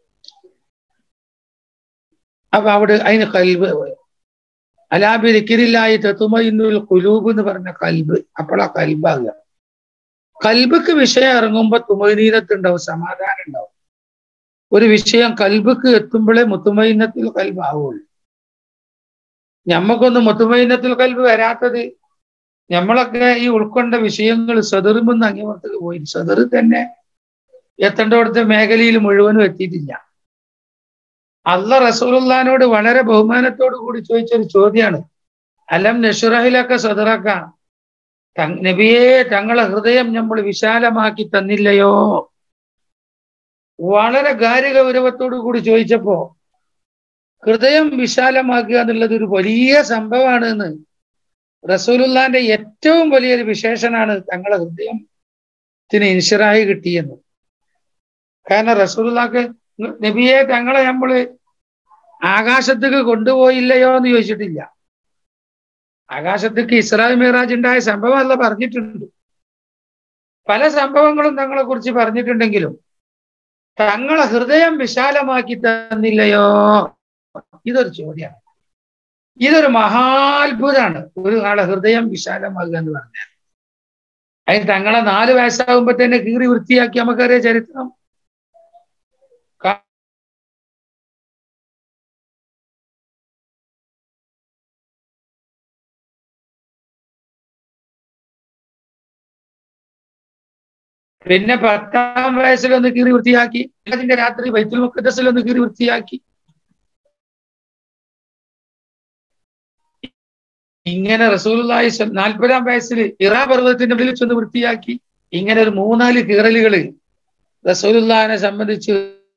അപ്പൊ അവിടെ അതിന് കൽബ് അലാബി ദിക്കിരില്ലായി തെത്തുമയിന്നുൽ കുലൂബ് എന്ന് പറഞ്ഞ കൽബ് അപ്പോഴാ കൽബാകുക കൽബക്ക് വിഷയം ഇറങ്ങുമ്പോ തുമനീനത്തുണ്ടാവും സമാധാനം ഉണ്ടാവും ഒരു വിഷയം കൽബക്ക് എത്തുമ്പോഴേ മുത്തുമൈനത്തിൽ കൽബാവുള്ളൂ ഞമ്മക്കൊന്ന് മുത്തുമൈനത്തിൽ കൽബ് വരാത്തത് നമ്മളൊക്കെ ഈ ഉൾക്കൊണ്ട വിഷയങ്ങൾ സദറുമെന്ന് അങ്ങേപ്പുറത്തേക്ക് പോയി സദർ തന്നെ എത്തേണ്ടവിടുത്തെ മേഖലയിൽ മുഴുവനും എത്തിയിട്ടില്ല അല്ല റസൂലുള്ളാനോട് വളരെ ബഹുമാനത്തോടു കൂടി ചോദിച്ചൊരു ചോദ്യമാണ് അലം നഷുറഹിലൊക്കെ സദറക്ക നബിയെ തങ്ങളെ ഹൃദയം നമ്മൾ വിശാലമാക്കി തന്നില്ലയോ വളരെ ഗൗരവത്തോടു കൂടി ചോദിച്ചപ്പോ ഹൃദയം വിശാലമാക്കുക എന്നുള്ളത് ഒരു വലിയ സംഭവമാണ് എന്ന് റസൂലുല്ലാന്റെ ഏറ്റവും വലിയൊരു വിശേഷനാണ് തങ്ങളെ ഹൃദയത്തിന് ഇൻഷറായി കിട്ടിയെന്ന് കാരണം റസൂലുല്ലാക്ക് നബിയെ തങ്ങളെ നമ്മള് ആകാശത്തേക്ക് കൊണ്ടുപോയില്ലയോ എന്ന് ചോദിച്ചിട്ടില്ല ആകാശത്തേക്ക് ഇസ്രായേൽ മിറാജ് ഉണ്ടായ സംഭവം അല്ല പറഞ്ഞിട്ടുണ്ട് പല സംഭവങ്ങളും തങ്ങളെ കുറിച്ച് പറഞ്ഞിട്ടുണ്ടെങ്കിലും തങ്ങളെ ഹൃദയം വിശാലമാക്കി തന്നില്ലയോ ഇതൊരു ചോദ്യമാണ് ഇതൊരു മഹാത്ഭുതമാണ് ഒരു ആളെ ഹൃദയം വിശാലമാകുക എന്ന് പറഞ്ഞാൽ അതിന് തങ്ങളെ നാല് വയസ്സാകുമ്പോ തന്നെ കീറി വൃത്തിയാക്കി നമുക്കറിയാം ചരിത്രം പിന്നെ പത്താം വയസ്സിലൊന്ന് കീറി വൃത്തിയാക്കി അതിന്റെ രാത്രി വൈത്തുൽ മുക്കദ്സിലൊന്ന് കീറി വൃത്തിയാക്കി ഇങ്ങനെ റസൂലി നാൽപ്പതാം വയസ്സിൽ ഇറാ പർവ്വതത്തിന്റെ ഉള്ളിൽ ചെന്ന് വൃത്തിയാക്കി ഇങ്ങനെ ഒരു മൂന്നാല് കീറലുകള് റസൂലുല്ലാനെ സംബന്ധിച്ച്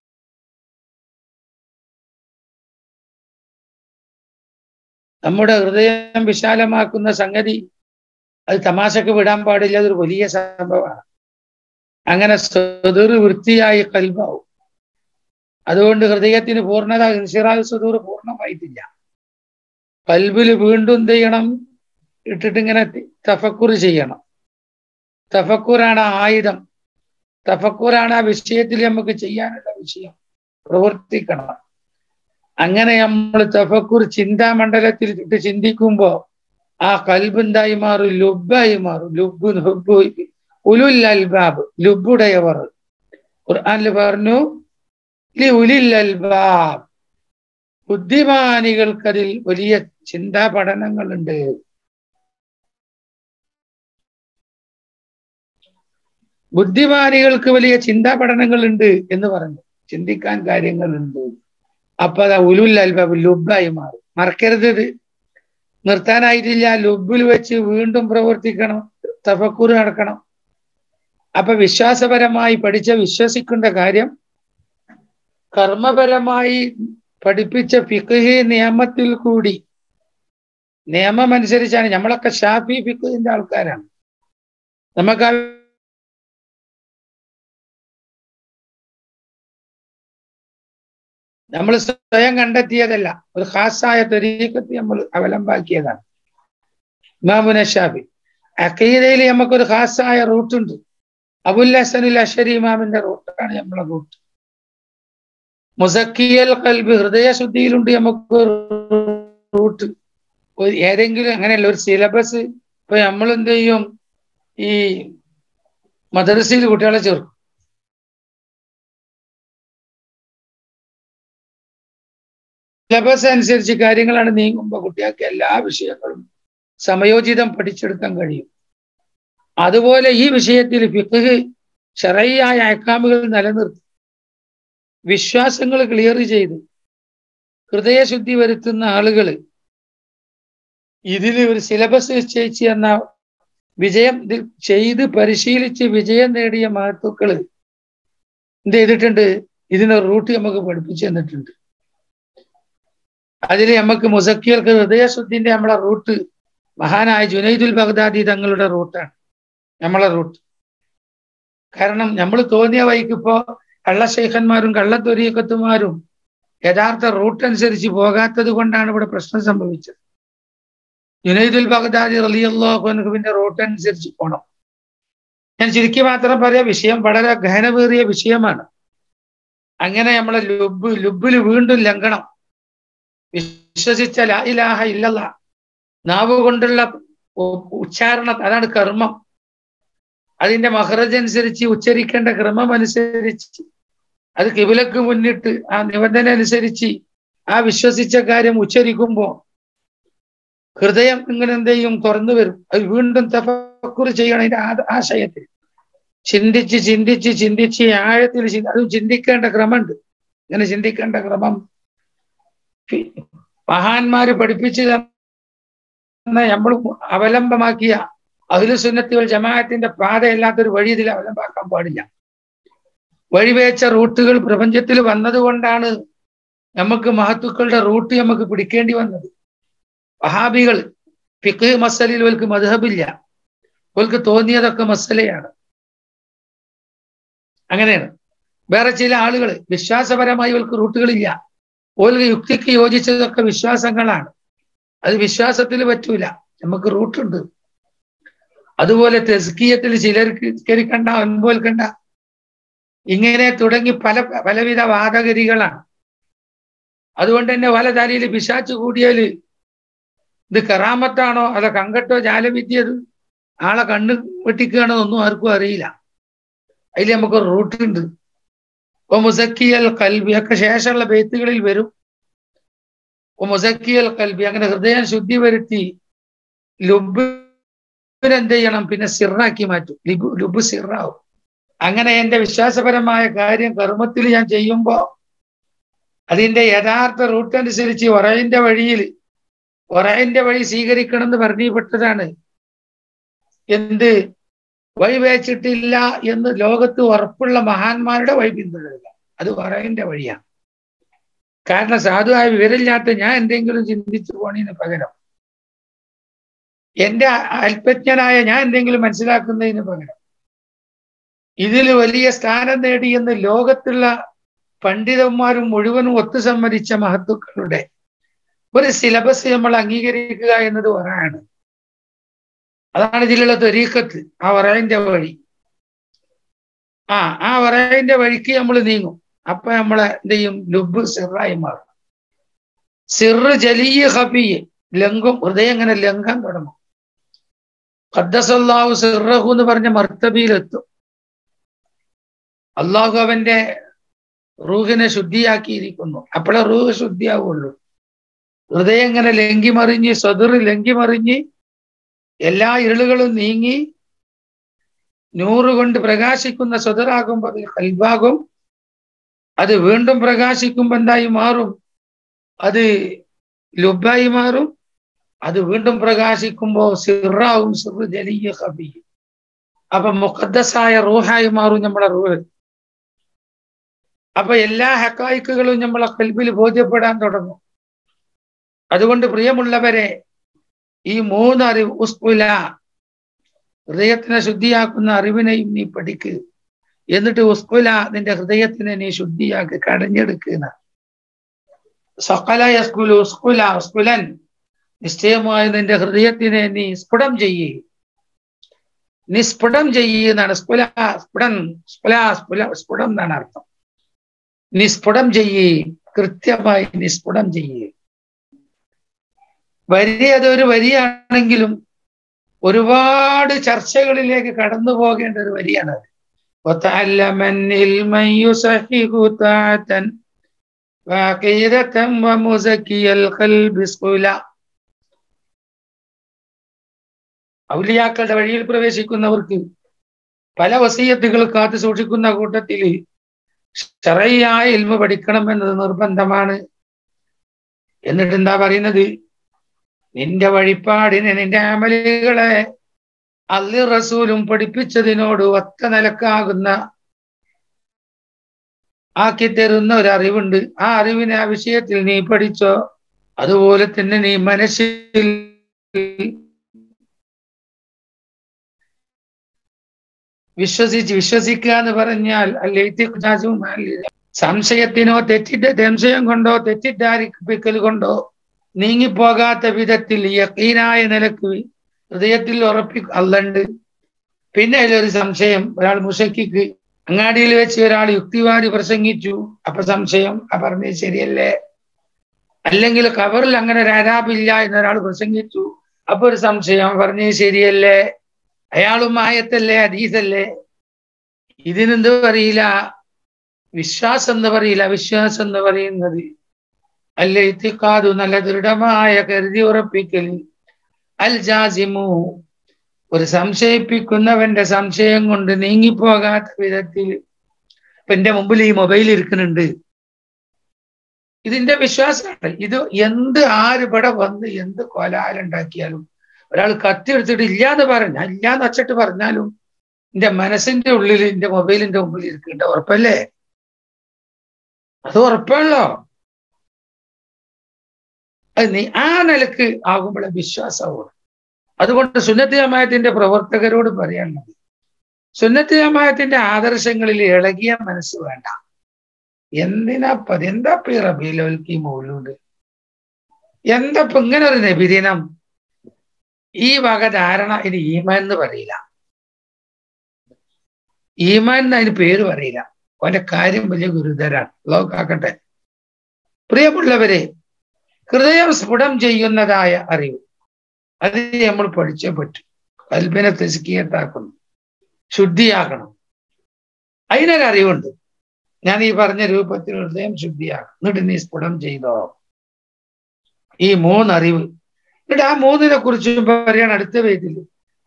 നമ്മുടെ ഹൃദയം വിശാലമാക്കുന്ന സംഗതി അത് തമാശക്ക് വിടാൻ പാടില്ല അതൊരു വലിയ സംഭവമാണ് അങ്ങനെ സ്വതൂർ വൃത്തിയായി കൽബാവും അതുകൊണ്ട് ഹൃദയത്തിന് പൂർണ്ണത ഇൻഷിറാൽ സുദൂർ പൂർണ്ണമായിട്ടില്ല കൽബിൽ വീണ്ടും എന്ത് ചെയ്യണം ഇട്ടിട്ട് ഇങ്ങനെ തഫക്കുർ ചെയ്യണം തഫക്കുറാണ് ആയുധം തഫക്കുറാണ് ആ വിഷയത്തിൽ നമുക്ക് ചെയ്യാനുള്ള വിഷയം പ്രവർത്തിക്കണം അങ്ങനെ നമ്മൾ തഫക്കുർ ചിന്താമണ്ഡലത്തിൽ ഇട്ട് ചിന്തിക്കുമ്പോ ആ കൽബ് എന്തായി മാറും ലുബായി മാറും ലുബ് ഹുബ് ഉലുൽ അൽബാബ് ലുബുടയവർ ഖുർആനിൽ പറഞ്ഞു ലി ഉലിൽ അൽബാബ് ബുദ്ധിമാനികൾക്കതിൽ വലിയ ചിന്താ പഠനങ്ങളുണ്ട് ബുദ്ധിമാനികൾക്ക് വലിയ ചിന്താ പഠനങ്ങളുണ്ട് എന്ന് പറഞ്ഞു ചിന്തിക്കാൻ കാര്യങ്ങളുണ്ട് അപ്പൊ അതാ ഉലുൽ അൽബാബ് ലുബായി മാറും മറക്കരുത് ഇത് നിർത്താനായിട്ടില്ല ലുബിൽ വെച്ച് വീണ്ടും പ്രവർത്തിക്കണം തഫക്കൂർ നടക്കണം അപ്പൊ വിശ്വാസപരമായി പഠിച്ച വിശ്വസിക്കേണ്ട കാര്യം കർമ്മപരമായി പഠിപ്പിച്ച ഫിഖ് നിയമത്തിൽ കൂടി നിയമം അനുസരിച്ചാണ് നമ്മളൊക്കെ ഷാഫി ഫിഖിന്റെ ആൾക്കാരാണ് നമുക്ക് നമ്മൾ സ്വയം കണ്ടെത്തിയതല്ല ഒരു ഖാസായ തൊരീക്കത്ത് നമ്മൾ അവലംബാക്കിയതാണ് ഇമാമുന ഷാഫി അക്കീദയിൽ നമുക്കൊരു ഖാസായ റൂട്ടുണ്ട് അബുൽ ഹസനുൽ അഷരി ഇമാമിന്റെ റൂട്ടാണ് നമ്മളെ റൂട്ട് മുസക്കിയൽ കൽബ് ഹൃദയശുദ്ധിയിലുണ്ട് നമുക്ക് റൂട്ട് ഏതെങ്കിലും അങ്ങനെയല്ല ഒരു സിലബസ് ഇപ്പൊ നമ്മൾ എന്ത് ചെയ്യും ഈ മദ്രസയിൽ കുട്ടികളെ ചേർക്കും സിലബസ് അനുസരിച്ച് കാര്യങ്ങളാണ് നീങ്ങുമ്പോൾ കുട്ടികൾക്ക് എല്ലാ വിഷയങ്ങളും സമയോചിതം പഠിച്ചെടുക്കാൻ കഴിയും അതുപോലെ ഈ വിഷയത്തിൽ ഫിഖ് ഷറയായ അയക്കാമുകൾ നിലനിർത്തി വിശ്വാസങ്ങൾ ക്ലിയർ ചെയ്ത് ഹൃദയശുദ്ധി വരുത്തുന്ന ആളുകൾ ഇതിൽ ഒരു സിലബസ് നിശ്ചയിച്ച് എന്ന വിജയം ഇതിൽ ചെയ്ത് പരിശീലിച്ച് വിജയം നേടിയ മഹത്തുക്കള് എന്ത് ചെയ്തിട്ടുണ്ട് ഇതിന് റൂട്ട് നമുക്ക് പഠിപ്പിച്ചു തന്നിട്ടുണ്ട് അതിൽ നമുക്ക് മുസക്കിയർക്ക് ഹൃദയശുദ്ധിന്റെ നമ്മളെ റൂട്ട് മഹാനായ ജുനൈദുൽ ബഗ്ദാദി തങ്ങളുടെ റൂട്ടാണ് നമ്മളെ റൂട്ട് കാരണം നമ്മൾ തോന്നിയ വഴിക്കിപ്പോ കള്ളശേഖന്മാരും കള്ളത്തൊരീക്കത്തുമാരും യഥാർത്ഥ റൂട്ട് അനുസരിച്ച് പോകാത്തത് കൊണ്ടാണ് ഇവിടെ പ്രശ്നം സംഭവിച്ചത് ജുനൈദുൽ ബഗ്ദാദി റലിയല്ലാഹുവിന്റെ റൂട്ട് അനുസരിച്ച് പോകണം ഞാൻ ചുരുക്കി മാത്രം പറയാം വിഷയം വളരെ ഗഹനമേറിയ വിഷയമാണ് അങ്ങനെ നമ്മളെ ലുബ് ലുബിൽ വീണ്ടും ലംഘനം വിശ്വസിച്ച ലാ ഇലാഹ ഇല്ലല്ല നാവ് കൊണ്ടുള്ള ഉച്ചാരണം അതാണ് കർമ്മം അതിന്റെ മഹറജ് അനുസരിച്ച് ഉച്ചരിക്കേണ്ട ക്രമം അനുസരിച്ച് അത് കിബിലക്ക് മുന്നിട്ട് ആ നിബന്ധന അനുസരിച്ച് ആ വിശ്വസിച്ച കാര്യം ഉച്ചരിക്കുമ്പോ ഹൃദയം ഇങ്ങനെ എന്ത് ചെയ്യും തുറന്നു വരും അത് വീണ്ടും തഫക്കുറി ചെയ്യണം അതിന്റെ ആശയത്തിൽ ചിന്തിച്ച് ചിന്തിച്ച് ചിന്തിച്ച് ആഴത്തിൽ അതും ചിന്തിക്കേണ്ട ക്രമമുണ്ട് ഇങ്ങനെ ചിന്തിക്കേണ്ട ക്രമം മഹാന്മാര് പഠിപ്പിച്ചു തന്ന നമ്മൾ അവലംബമാക്കിയ അഖിലുസുന്നത്തുകൾ ജമാഅത്തിന്റെ പാതയല്ലാത്തൊരു വഴി ഇതിൽ അവലംബാക്കാൻ പാടില്ല വഴിവേച്ച റൂട്ടുകൾ പ്രപഞ്ചത്തിൽ വന്നതുകൊണ്ടാണ് നമുക്ക് മഹത്തുക്കളുടെ റൂട്ട് നമുക്ക് പിടിക്കേണ്ടി വന്നത് വഹാബികൾ ഫിഖ് മസലിൽ ഓൽക്ക് മധുഹബില്ല ഓൽക്ക് തോന്നിയതൊക്കെ മസലയാണ് അങ്ങനെയാണ് വേറെ ചില ആളുകൾ വിശ്വാസപരമായി ഓൽക്ക് റൂട്ടുകളില്ല ഓൽക്ക് യുക്തിക്ക് യോജിച്ചതൊക്കെ വിശ്വാസങ്ങളാണ് അത് വിശ്വാസത്തിൽ പറ്റൂല നമുക്ക് റൂട്ടുണ്ട് അതുപോലെ തെസ്കിയത്തിൽ ചിലർക്ക് കരിക്കണ്ട ഒൻപോൽക്കണ്ട ഇങ്ങനെ തുടങ്ങി പല പലവിധ വാദഗരികളാണ് അതുകൊണ്ട് തന്നെ പല തലയിൽ പിശാച്ച് കൂടിയാല് ഇത് കറാമത്താണോ അല്ല കങ്കട്ടോ ജാലവിദ്യത് ആളെ കണ്ണ് വെട്ടിക്കുകയാണോ ഒന്നും ആർക്കും അറിയില്ല അതിൽ നമുക്ക് റൂട്ടുണ്ട് ഓ മുസക്കിയൽ കൽബി ഒക്കെ ശേഷമുള്ള ബെയ്ത്തുകളിൽ വരും ഓ മുസക്കിയൽ കൽബി അങ്ങനെ ഹൃദയം ശുദ്ധി വരുത്തി ലുബ് എന്ത് ചെയ്യണം പിന്നെ സിറാക്കി മാറ്റും ലിബു ലുബ് സിറാവും അങ്ങനെ എന്റെ വിശ്വാസപരമായ കാര്യം കർമ്മത്തിൽ ഞാൻ ചെയ്യുമ്പോ അതിന്റെ യഥാർത്ഥ റൂട്ട് അനുസരിച്ച് ഒറയിന്റെ വഴിയിൽ ഒറയിന്റെ വഴി സ്വീകരിക്കണം എന്ന് പറഞ്ഞപ്പെട്ടതാണ് എന്ത് വഴി വെച്ചിട്ടില്ല എന്ന് ലോകത്ത് ഉറപ്പുള്ള മഹാന്മാരുടെ വഴി പിന്തുടരുക അത് ഒറയിന്റെ വഴിയാണ് കാരണം സാധുവായ വിവരമില്ലാത്ത ഞാൻ എന്തെങ്കിലും ചിന്തിച്ചു പോണതിന് പകരം എന്റെ അല്പജ്ഞനായ ഞാൻ എന്തെങ്കിലും മനസ്സിലാക്കുന്നതിന് പകരം ഇതിൽ വലിയ സ്ഥാനം നേടിയെന്ന് ലോകത്തുള്ള പണ്ഡിതന്മാരും മുഴുവനും ഒത്തുസമ്മതിച്ച മഹത്തുക്കളുടെ ഒരു സിലബസ് നമ്മൾ അംഗീകരിക്കുക എന്നത് ഒരാണ് അതാണ് ഇതിലുള്ള ത്വരീക്കത്ത് ആ വറയിന്റെ വഴി ആ ആ വറയിന്റെ വഴിക്ക് നമ്മൾ നീങ്ങും അപ്പൊ നമ്മളെ എന്ത് ചെയ്യും ലുബ് സിറായി മാറും സിറ് ജലീയ ഹബിയെ ലംഘം ഹൃദയം ഇങ്ങനെ ലംഘം തുടങ്ങും ഖദ്ദസല്ലാഹു സിറഹു എന്ന് പറഞ്ഞ മർത്തബിയിലെത്തും അള്ളാഹു അവന്റെ റൂഹിനെ ശുദ്ധിയാക്കിയിരിക്കുന്നു അപ്പോഴേ റൂഹ് ശുദ്ധിയാവുള്ളൂ ഹൃദയം ഇങ്ങനെ ലംഘിമറിഞ്ഞ് സ്വതിർ ലംഘിമറിഞ്ഞ് എല്ലാ ഇരുളുകളും നീങ്ങി നൂറ് കൊണ്ട് പ്രകാശിക്കുന്ന സ്വതറാകുമ്പോൾ അത് കൽഭാകും അത് വീണ്ടും പ്രകാശിക്കുമ്പോൾ എന്തായി മാറും അത് ലുബായി മാറും അത് വീണ്ടും പ്രകാശിക്കുമ്പോൾ സിറാവും സിർ ജലീയ ഹബി അപ്പൊ മുഖദ്ദസായ റൂഹായി മാറും നമ്മുടെ റൂഹ് അപ്പൊ എല്ലാ ഹക്കായിക്കുകളും നമ്മളെ കൽബിൽ ബോധ്യപ്പെടാൻ തുടങ്ങും അതുകൊണ്ട് പ്രിയമുള്ളവരെ ഈ മൂന്ന് അറിവ് ഉസ്കുല ഹൃദയത്തിനെ ശുദ്ധിയാക്കുന്ന അറിവിനെയും നീ പഠിക്ക് എന്നിട്ട് ഉസ്കുല നിന്റെ ഹൃദയത്തിനെ നീ ശുദ്ധിയാക്കി കടഞ്ഞെടുക്കുന്ന സകല യസ്കുലു ഉസ്കുല ഉസ്കുലൻ നിശ്ചയമായി നിന്റെ ഹൃദയത്തിനെ നീ സ്ഫുടം ചെയ്യേ നിസ്ഫുടം ചെയ്യുന്നതാണ് സ്ഫുല സ്ഫുടൻ സ്ഫുല സ്ഫുല സ്ഫുടം എന്നാണ് അർത്ഥം നിസ്ഫുടം ചെയ്യേ കൃത്യമായി നിസ്ഫുടം ചെയ്യേ വരി അതൊരു വരിയാണെങ്കിലും ഒരുപാട് ചർച്ചകളിലേക്ക് കടന്നു പോകേണ്ട ഒരു വരിയാണത് ഔലിയാക്കളുടെ വഴിയിൽ പ്രവേശിക്കുന്നവർക്ക് പല വസീയത്തുകൾ കാത്തു സൂക്ഷിക്കുന്ന കൂട്ടത്തിൽ ഷറയായ ഇൽമ പഠിക്കണം എന്നത് നിർബന്ധമാണ് എന്നിട്ട് എന്താ പറയുന്നത് നിന്റെ വഴിപ്പാടിനെ നിന്റെ അമലുകളെ അല്ലി റസൂലും പഠിപ്പിച്ചതിനോട് ഒത്ത നിലക്കാകുന്ന ആക്കി തരുന്ന ഒരു അറിവുണ്ട് ആ അറിവിനെ ആ വിഷയത്തിൽ നീ പഠിച്ചോ അതുപോലെ തന്നെ നീ മനസ്സിൽ വിശ്വസിച്ച് വിശ്വസിക്കുക എന്ന് പറഞ്ഞാൽ അല്ലെ സംശയത്തിനോ തെറ്റിദ്ധ സംശയം കൊണ്ടോ തെറ്റിദ്ധാരിപ്പിക്കൽ കൊണ്ടോ നീങ്ങിപ്പോകാത്ത വിധത്തിൽ യക്കീനായ നിലക്ക് ഹൃദയത്തിൽ ഉറപ്പി അല്ലണ്ട് പിന്നെ അതിലൊരു സംശയം ഒരാൾ മുഷക്കിക്ക് അങ്ങാടിയിൽ വെച്ച് ഒരാൾ യുക്തിവാദി പ്രസംഗിച്ചു അപ്പൊ സംശയം ആ പറഞ്ഞത് ശരിയല്ലേ അല്ലെങ്കിൽ കവറിൽ അങ്ങനെ ഒരു അരാബില്ല എന്നൊരാൾ പ്രസംഗിച്ചു അപ്പൊ ഒരു സംശയം പറഞ്ഞത് ശരിയല്ലേ അയാളും ആയത്തല്ലേ അതീതല്ലേ ഇതിനെന്ത് പറയില്ല വിശ്വാസം എന്ന് പറയില്ല വിശ്വാസം എന്ന് പറയുന്നത് അല്ല ഇത്തിക്കാതു നല്ല ദൃഢമായ കരുതി ഉറപ്പിക്കൽ അൽ ജാസിമു ഒരു സംശയിപ്പിക്കുന്നവന്റെ സംശയം കൊണ്ട് നീങ്ങിപ്പോകാത്ത വിധത്തിൽ ഇപ്പൊ എന്റെ മുമ്പിൽ ഈ മൊബൈൽ ഇരിക്കുന്നുണ്ട് ഇതിന്റെ വിശ്വാസമാണ് ഇത് എന്ത് ആര് ഇവിടെ വന്ന് എന്ത് കൊലാലുണ്ടാക്കിയാലും ഒരാൾ കത്തി എടുത്തിട്ട് ഇല്ലാന്ന് പറഞ്ഞ ഇല്ലാന്ന് വച്ചിട്ട് പറഞ്ഞാലും എന്റെ മനസ്സിന്റെ ഉള്ളിൽ എന്റെ മൊബൈലിന്റെ മുമ്പിൽ ഇരിക്കേണ്ട ഉറപ്പല്ലേ അത് ഉറപ്പാണല്ലോ അത് നീ ആ നിലക്ക് ആകുമ്പോഴേ വിശ്വാസമാണ് അതുകൊണ്ട് സുന്നത്ത് ജമായത്തിന്റെ പ്രവർത്തകരോട് പറയാനുള്ളത് സുന്നത്ത് ജമായത്തിന്റെ ആദർശങ്ങളിൽ ഇളകിയ മനസ്സ് വേണ്ട എന്തിനാ എന്താ ഈ റബീലോൽക്ക് മൗലൂട് എന്താ ഇപ്പൊ ഇങ്ങനെ ഒരു നബിദിനം ഈ വക ധാരണ ഇത് ഈമാൻ എന്ന് പറയില്ല ഈമാൻ എന്ന് അതിന് പേര് പറയില്ല അവന്റെ കാര്യം വലിയ ഗുരുതരാണ് ലോകാക്കട്ടെ പ്രിയമുള്ളവരെ ഹൃദയം സ്ഫുടം ചെയ്യുന്നതായ അറിവ് അത് നമ്മൾ പഠിച്ചേ പറ്റും കൽബിനെ തെസ്കിയത്താക്കുന്നു ശുദ്ധിയാക്കണം അതിനൊരറിവുണ്ട് ഞാൻ ഈ പറഞ്ഞ രൂപത്തിൽ ഹൃദയം ശുദ്ധിയാക്കും എന്നിട്ട് നീ സ്ഫുടം ചെയ്തോ ഈ മൂന്നറിവ് എന്നിട്ട് ആ മൂന്നിനെ കുറിച്ച് പറയാണ് അടുത്ത പേജിൽ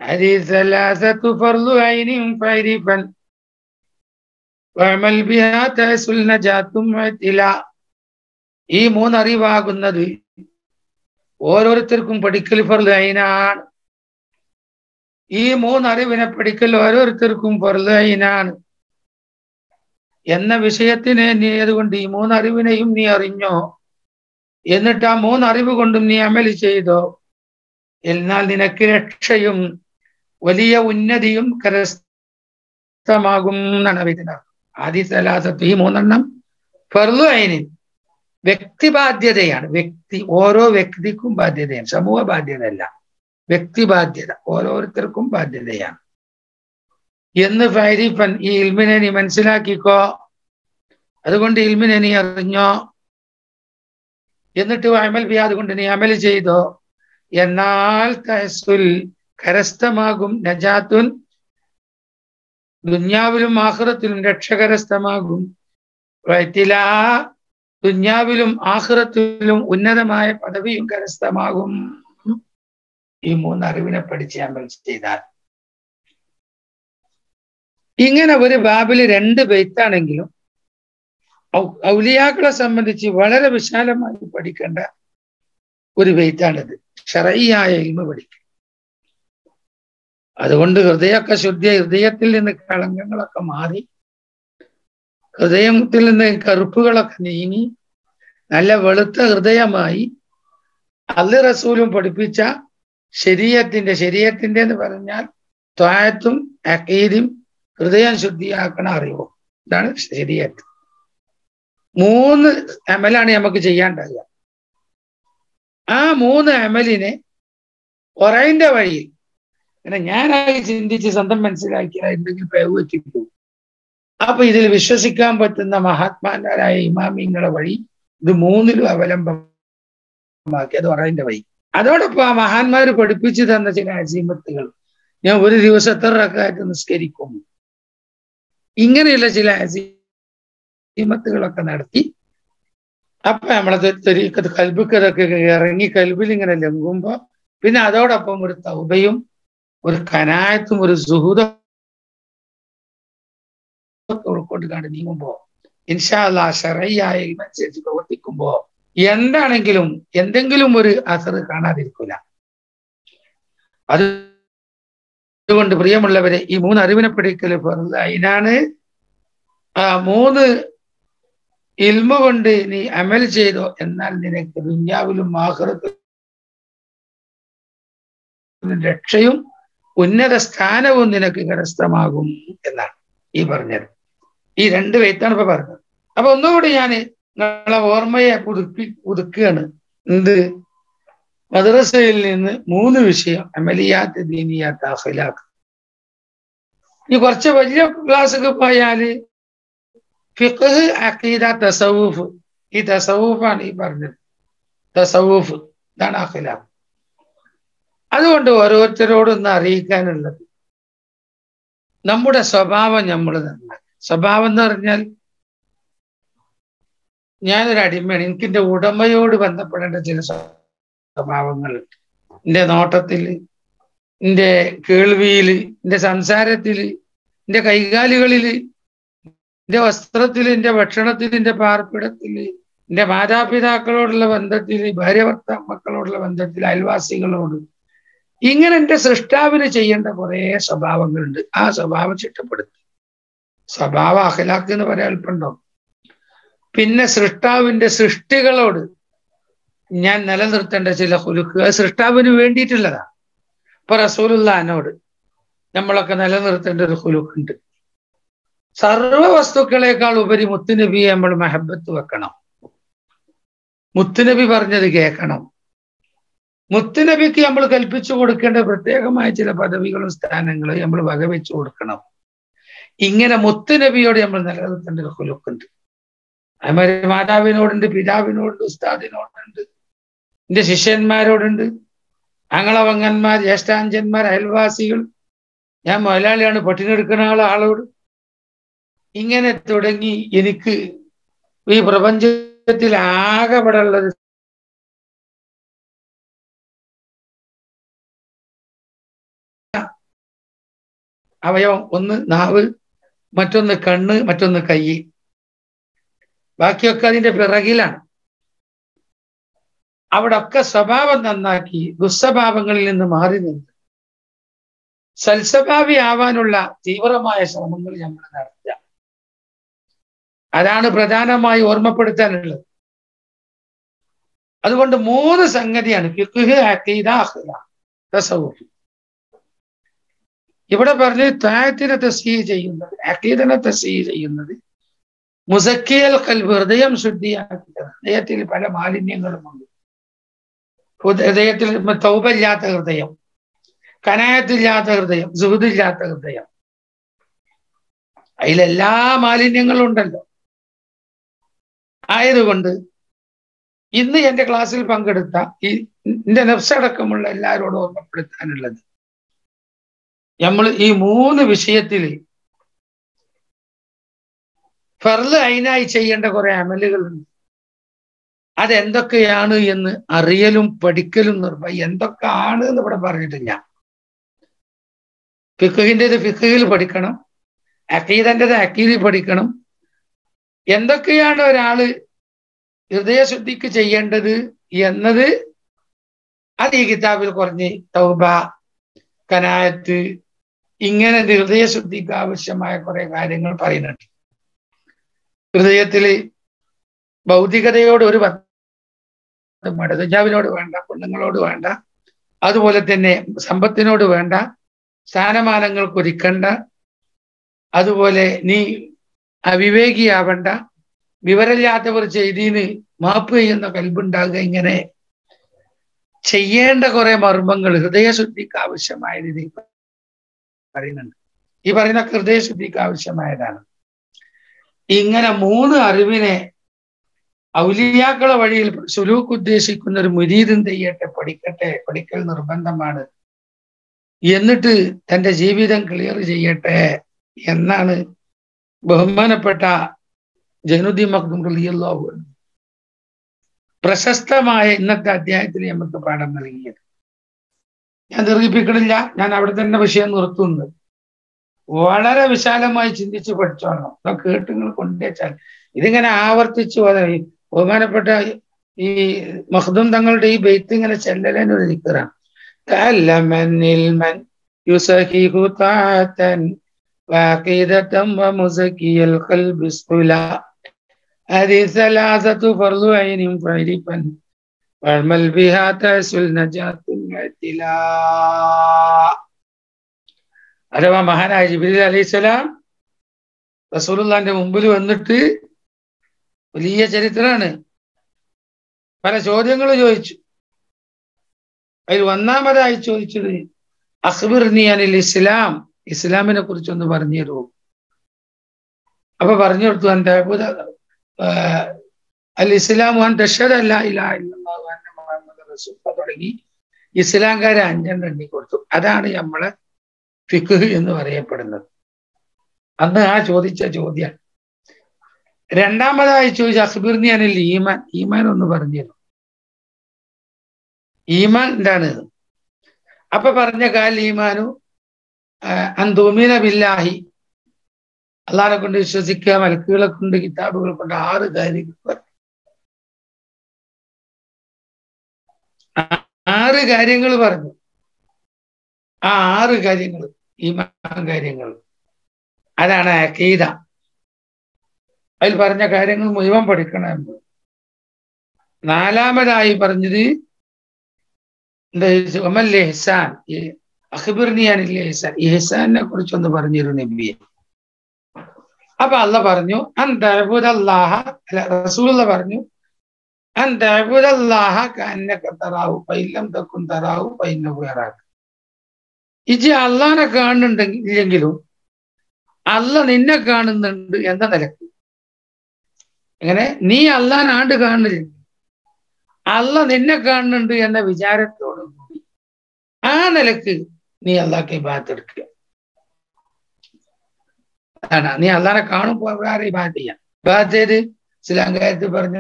ഈ മൂന്നറിവാകുന്നത് ഓരോരുത്തർക്കും പഠിക്കൽ ഫർലൈനാണ് ഈ മൂന്നറിവിനെ പഠിക്കൽ ഓരോരുത്തർക്കും ഫർലൈനാണ് എന്ന വിഷയത്തിനെ നീ അതുകൊണ്ട് ഈ മൂന്നറിവിനെയും നീ അറിഞ്ഞോ എന്നിട്ട് ആ മൂന്നറിവ് കൊണ്ടും നീ അമല് ചെയ്തോ എന്നാൽ നിനക്ക് രക്ഷയും വലിയ ഉന്നതിയും കരസ്ഥമാകും എന്നാണ് ഇതിനർത്ഥം ആദ്യ സലാസത്ത് ഈ മൂന്നെണ്ണം ഫർലു ഐനിൻ വ്യക്തി ബാധ്യതയാണ് വ്യക്തി ഓരോ വ്യക്തിക്കും ബാധ്യതയാണ് സമൂഹ ബാധ്യതയല്ല വ്യക്തി ബാധ്യത ഓരോരുത്തർക്കും ബാധ്യതയാണ് എന്ന് ഫൈരിഫൻ ഈ ഇൽമിനെ നീ മനസ്സിലാക്കിക്കോ അതുകൊണ്ട് ഇൽമിനെ നീ അറിഞ്ഞോ എന്നിട്ട് അമൽ ബി അതുകൊണ്ട് നീ അമൽ ചെയ്തോ എന്നാൽ തഹസുൽ കരസ്ഥമാകും നജാത്തുൻ ദുന്യാവിലും ആഹ്റത്തിലും രക്ഷകരസ്ഥമാകും വയറ്റിലാ ദുന്യാവിലും ആഹ്റത്തിലും ഉന്നതമായ പദവിയും കരസ്ഥമാകും ഈ മൂന്ന് അറിവിനെ പഠിച്ച് അമൽ ചെയ്താൽ ഇങ്ങനെ ഒരു ബാബില് രണ്ട് ബെയ്ത്താണെങ്കിലും ഔലിയാക്കളെ സംബന്ധിച്ച് വളരെ വിശാലമായി പഠിക്കേണ്ട ഒരു ബെയ്ത്താണിത് ഷറയ്യായ ഇൽമ പഠിക്കുക അതുകൊണ്ട് ഹൃദയമൊക്കെ ശുദ്ധി ഹൃദയത്തിൽ നിന്ന് കളങ്കങ്ങളൊക്കെ മാറി ഹൃദയത്തിൽ നിന്ന് കറുപ്പുകളൊക്കെ നീങ്ങി നല്ല വെളുത്ത ഹൃദയമായി അള്ളി റസൂലും പഠിപ്പിച്ച ശരീരത്തിന്റെ ശരീരത്തിന്റെ എന്ന് പറഞ്ഞാൽ ത്വായത്തും അക്കീതും ഹൃദയം ശുദ്ധിയാക്കണ അറിവും ഇതാണ് ശരീരത്ത് മൂന്ന് അമലാണ് നമുക്ക് ചെയ്യാണ്ടാകുക ആ മൂന്ന് അമലിനെ കുറയിന്റെ വഴിയിൽ പിന്നെ ഞാനായി ചിന്തിച്ച് സ്വന്തം മനസ്സിലാക്കിയ എന്തെങ്കിലും പേവ് വെച്ചിട്ടു അപ്പൊ ഇതിൽ വിശ്വസിക്കാൻ പറ്റുന്ന മഹാത്മാന്മാരായ ഇമാമിങ്ങളെ വഴി ഇത് മൂന്നിലും അവലംബമാക്കി അത് പറയിന്റെ വഴി അതോടൊപ്പം ആ മഹാന്മാർ പഠിപ്പിച്ചു തന്ന ചില അസീമത്തുകൾ ഞാൻ ഒരു ദിവസം എത്ര റക്കായിട്ട് നിസ്കരിക്കും ഇങ്ങനെയുള്ള ചില അസീമത്തുകളൊക്കെ നടത്തി അപ്പൊ നമ്മളത് തെരീക്കത്ത് കൽബിക്കതൊക്കെ ഇറങ്ങി കൽബിൽ ഇങ്ങനെ ലംഘുമ്പോ പിന്നെ അതോടൊപ്പം ഒരു തൗബയും ഒരു കനായത്തും ഒരു സുഹൃതം ഉൾക്കൊണ്ട് കണ്ട് നീങ്ങുമ്പോ ഇൻഷാല്ല ഷറയ്യായ അനുസരിച്ച് പ്രവർത്തിക്കുമ്പോ എന്താണെങ്കിലും എന്തെങ്കിലും ഒരു അസർ കാണാതിരിക്കില്ല അത് അതുകൊണ്ട് പ്രിയമുള്ളവരെ ഈ മൂന്ന് അറിവിനെ പഠിക്കൽ അതിനാണ് ആ മൂന്ന് ഇൽമ കൊണ്ട് നീ അമൽ ചെയ്തോ എന്നാൽ നിനക്ക് ദുന്യാവിലും ആഹ്റത്തിലും രക്ഷയും ഉന്നത സ്ഥാനവും നിനക്ക് കരസ്ഥമാകും എന്നാണ് ഈ പറഞ്ഞത് ഈ രണ്ട് വെയ്ത്താണ് ഇപ്പൊ പറഞ്ഞത് അപ്പൊ ഒന്നുകൂടി ഞാൻ നിങ്ങളെ ഓർമ്മയെ പുതുക്കി പുതുക്കുകയാണ് എന്ത് മദ്രസയിൽ നിന്ന് മൂന്ന് വിഷയം അമലിയാത്ത് ദീനിയാത്ത് അഖലാഖ് ഈ കുറച്ച് വലിയ ക്ലാസ്സൊക്കെ പോയാല് ഫിഖ് അഖീദ തസവൂഫ് ഈ തസവൂഫാണ് ഈ പറഞ്ഞത് തസവൂഫ് ഇതാണ് അഖലാഖ് അതുകൊണ്ട് ഓരോരുത്തരോടൊന്ന് അറിയിക്കാനുള്ളത് നമ്മുടെ സ്വഭാവം നമ്മൾ നന്നാക്കി സ്വഭാവം എന്ന് പറഞ്ഞാൽ ഞാനൊരു അടിമയാണ് എനിക്ക് എൻ്റെ ഉടമയോട് ബന്ധപ്പെടേണ്ട ചില സ്വഭാവങ്ങൾ എൻ്റെ നോട്ടത്തിൽ എൻ്റെ കേൾവിയിൽ എൻ്റെ സംസാരത്തിൽ എൻ്റെ കൈകാലുകളിൽ എൻ്റെ വസ്ത്രത്തിൽ എൻ്റെ ഭക്ഷണത്തിൽ എൻ്റെ പാർപ്പിടത്തിൽ എൻ്റെ മാതാപിതാക്കളോടുള്ള ബന്ധത്തിൽ ഭാര്യ ഭർത്ത മക്കളോടുള്ള ബന്ധത്തിൽ അയൽവാസികളോട് ഇങ്ങനെ എൻ്റെ സൃഷ്ടാവിന് ചെയ്യേണ്ട കുറേ സ്വഭാവങ്ങളുണ്ട് ആ സ്വഭാവം ചിട്ടപ്പെടുത്തി സ്വഭാവ അഖലാക്ക് എന്ന് പറയാൻ എളുപ്പമുണ്ടോ പിന്നെ സൃഷ്ടാവിന്റെ സൃഷ്ടികളോട് ഞാൻ നിലനിർത്തേണ്ട ചില ഹുലുക്ക് അത് സൃഷ്ടാവിന് വേണ്ടിയിട്ടുള്ളതാ ഇപ്പൊ റസൂലുള്ളഹാനോട് നമ്മളൊക്കെ നിലനിർത്തേണ്ട ഒരു ഹുലുക്കുണ്ട് സർവ വസ്തുക്കളെക്കാൾ ഉപരി മുത്തുനബിയെ നമ്മൾ മെഹബത്ത് വെക്കണം മുത്തുനബി പറഞ്ഞത് കേൾക്കണം മുത്തുനബിക്ക് നമ്മൾ കൽപ്പിച്ചു കൊടുക്കേണ്ട പ്രത്യേകമായ ചില പദവികളും സ്ഥാനങ്ങളും നമ്മൾ വകവെച്ചു കൊടുക്കണം ഇങ്ങനെ മുത്തുനബിയോട് നമ്മൾ നിലനിർത്തേണ്ട ഒരു ഹുലുക്കുണ്ട് അതുമാതിരി മാതാവിനോടുണ്ട് പിതാവിനോടുണ്ട് ഉസ്താദിനോടുണ്ട് എന്റെ ശിഷ്യന്മാരോടുണ്ട് അങ്ങളവങ്ങന്മാർ ജ്യേഷ്ഠാഞ്ചന്മാർ അയൽവാസികൾ ഞാൻ മുതലാളിയാണ് പട്ടിണെടുക്കുന്ന ആളെ ആളോട് ഇങ്ങനെ തുടങ്ങി എനിക്ക് ഈ പ്രപഞ്ചത്തിൽ ആകെപ്പെടുള്ളത് അവയവം ഒന്ന് നാവ് മറ്റൊന്ന് കണ്ണ് മറ്റൊന്ന് കൈ ബാക്കിയൊക്കെ അതിന്റെ പിറകിലാണ് അവിടെ ഒക്കെ സ്വഭാവം നന്നാക്കി ദുസ്വഭാവങ്ങളിൽ നിന്ന് മാറി നിന്ന് സൽസ്വഭാവി ആവാനുള്ള തീവ്രമായ ശ്രമങ്ങൾ നമ്മൾ നടത്തുക അതാണ് പ്രധാനമായി ഓർമ്മപ്പെടുത്താനുള്ളത് അതുകൊണ്ട് മൂന്ന് സംഗതിയാണ് ഫിഖ് അഖീദ തസവുഫ് ഇവിടെ പറഞ്ഞ് താഴത്തിനെ തസ്സീ ചെയ്യുന്നത് അഖീദനെ തസ്സീ ചെയ്യുന്നത് മുസക്കിയൽ കൽബ് ഹൃദയം ശുദ്ധിയാക്കി ഹൃദയത്തിൽ പല മാലിന്യങ്ങളുമുണ്ട് ഹൃദയത്തിൽ തൗബല്ലാത്ത ഹൃദയം കനായത്തില്ലാത്ത ഹൃദയം സുഹൃതില്ലാത്ത ഹൃദയം അതിലെല്ലാ മാലിന്യങ്ങളും ഉണ്ടല്ലോ ആയതുകൊണ്ട് ഇന്ന് എന്റെ ക്ലാസ്സിൽ പങ്കെടുത്ത ഈ എന്റെ നെഫ്സടക്കമുള്ള എല്ലാവരോടും ഓർമ്മപ്പെടുത്താനുള്ളത് നമ്മൾ ഈ മൂന്ന് വിഷയത്തിൽ ഫർള് അതിനായി ചെയ്യേണ്ട കുറെ അമലുകളുണ്ട് അതെന്തൊക്കെയാണ് എന്ന് അറിയലും പഠിക്കലും നിർഭയം എന്തൊക്കെയാണ് എന്ന് ഇവിടെ പറഞ്ഞിട്ടില്ല ഫിഖിൻ്റെത് ഫിഖിൽ പഠിക്കണം അക്കീദൻ്റെത് അക്കീദിൽ പഠിക്കണം എന്തൊക്കെയാണ് ഒരാള് ഹൃദയശുദ്ധിക്ക് ചെയ്യേണ്ടത് എന്നത് അത് ഈ കിതാബിൽ കുറഞ്ഞ് തൗബ കനായത്ത് ഇങ്ങനെ ഹൃദയശുദ്ധിക്ക് ആവശ്യമായ കുറെ കാര്യങ്ങൾ പറയുന്നുണ്ട് ഹൃദയത്തില് ഭൗതികതയോട് ഒരു വേണ്ട ദുജാവിനോട് വേണ്ട പെണ്ണുങ്ങളോട് വേണ്ട അതുപോലെ തന്നെ സമ്പത്തിനോട് വേണ്ട സ്ഥാനമാനങ്ങൾക്ക് ഒരുക്കണ്ട അതുപോലെ നീ അവിവേകിയാവണ്ട വിവരമില്ലാത്തവർ ചെയ്തീന് മാപ്പ് ചെയ്യുന്ന കൽബുണ്ടാകുക ഇങ്ങനെ ചെയ്യേണ്ട കുറെ മർമ്മങ്ങൾ ഹൃദയശുദ്ധിക്ക് ആവശ്യമായ രീതിയിൽ പറയുന്നുണ്ട് ഈ പറയുന്ന ഹൃദയശുദ്ധിക്ക് ആവശ്യമായതാണ് ഇങ്ങനെ മൂന്ന് അറിവിനെ ഔലിയാക്കളെ വഴിയിൽ സുലൂക്ക് ഉദ്ദേശിക്കുന്ന ഒരു മുരീദും തെയ്യട്ടെ പഠിക്കട്ടെ പഠിക്കൽ നിർബന്ധമാണ് എന്നിട്ട് തന്റെ ജീവിതം ക്ലിയർ ചെയ്യട്ടെ എന്നാണ് ബഹുമാനപ്പെട്ട ജനുദ്ദീൻ മഖ്ദൂം റളിയല്ലാഹു അൻഹു പ്രശസ്തമായ ഇന്നത്തെ അധ്യായത്തിൽ നമുക്ക് പാഠം നൽകിയത് ഞാൻ ദീർഘിപ്പിക്കണില്ല ഞാൻ അവിടെ തന്നെ വിഷയം നിർത്തുന്നു വളരെ വിശാലമായി ചിന്തിച്ച് പഠിച്ചോളണം കേട്ട് നിങ്ങൾ കൊണ്ടുവച്ചാൽ ഇതിങ്ങനെ ആവർത്തിച്ചു ബഹുമാനപ്പെട്ട ഈ മഹ്ദൂം തങ്ങളുടെ ഈ ബെയ്ത്ത് ഇങ്ങനെ ചെല്ലലൻ ഒരു ദിക്കറാണ് കല്ലമന്നിൽ മൻ യുസഹിഹു താഅത്തൻ വഅഖീദതൻ വമുസക്കിയൽ ഖൽബി സുലാ هذه ثلاثة فرض عين فعرفا واعمل بها تحصل نجاة الاعتلاء അഥവാ മഹാനായ ജിബിലി അലൈഹിസ്സലാം റസൂലുള്ളാന്റെ മുമ്പിൽ വന്നിട്ട് വലിയ ചരിത്രമാണ് പല ചോദ്യങ്ങൾ ചോദിച്ചു അതിൽ ഒന്നാമതായി ചോദിച്ചത് അഖ്ബിർനി അനിൽ ഇസ്ലാം ഇസ്ലാമിനെ കുറിച്ചൊന്ന് പറഞ്ഞു തരുമോ അപ്പൊ പറഞ്ഞു കൊടുത്തു എന്റെ അൽ ഇസ്ലാം അൻ തഷദല്ല ഇലാ ഇല്ലല്ലാഹു അന്ന മുഹമ്മദ് റസൂൽ തുടങ്ങി ഇസ്ലാംകാരെ അഞ്ചെണ്ണം എണ്ണി കൊടുത്തു അതാണ് നമ്മളെ ഫിഖ് എന്ന് പറയപ്പെടുന്നത് അന്ന് ആ ചോദിച്ച ചോദ്യം രണ്ടാമതായി ചോദിച്ച അഖ്ബിർനി അനിൽ ഈമാൻ ഈമാൻ ഒന്ന് പറഞ്ഞിരുന്നു ഈമാൻ എന്താണ് അപ്പൊ പറഞ്ഞ കാൽ ഈമാനു അന്തോമീന ബില്ലാഹി അള്ളാഹിനെ കൊണ്ട് വിശ്വസിക്കുക മലക്കുകളെ കൊണ്ട് കിതാബുകളെ കൊണ്ട് ആറ് കാര്യങ്ങൾ പറഞ്ഞു ആറ് കാര്യങ്ങൾ പറഞ്ഞു ആ ആറ് കാര്യങ്ങൾ ഈമാൻ കാര്യങ്ങൾ അതാണ് അക്കീത അതിൽ പറഞ്ഞ കാര്യങ്ങൾ മുഴുവൻ പഠിക്കണം നാലാമതായി പറഞ്ഞത് ഒമൽ ഇഹ്സാൻ അഖബിർനിയാനില്ലേ ഇഹ്സാൻ ഇഹ്സാനെ കുറിച്ചൊന്ന് പറഞ്ഞിരുന്നു നബിയെ അപ്പൊ അല്ല പറഞ്ഞു അൻ ദഅബുദല്ലാഹ അല്ല റസൂലുള്ള പറഞ്ഞു അൻ ദഅബുദല്ലാഹ കഅന്നക തറാഹു ഫൈലം തകുൻ തറാഹു ഫൈനഹു യറാക ഇജി അള്ളാനെ കാണുന്നുണ്ടെങ്കിൽ ഇല്ലെങ്കിലും അല്ല നിന്നെ കാണുന്നുണ്ട് എന്ന നിലക്ക് എങ്ങനെ നീ അള്ളാനാണ്ട് കാണുന്നില്ല അല്ല നിന്നെ കാണുന്നുണ്ട് എന്ന വിചാരത്തോടു കൂടി ആ നിലക്ക് നീ അള്ളാഹ്ക്ക് ബാത്തെടുക്കുക ആണ് നീ അള്ളാനെ കാണുമ്പോൾ വേറെ ഇബാദത്ത് ചെയ്യാം ഇബാദത്ത് ചെയ്ത് ഇസ്ലാം കാര്യത്തിൽ പറഞ്ഞ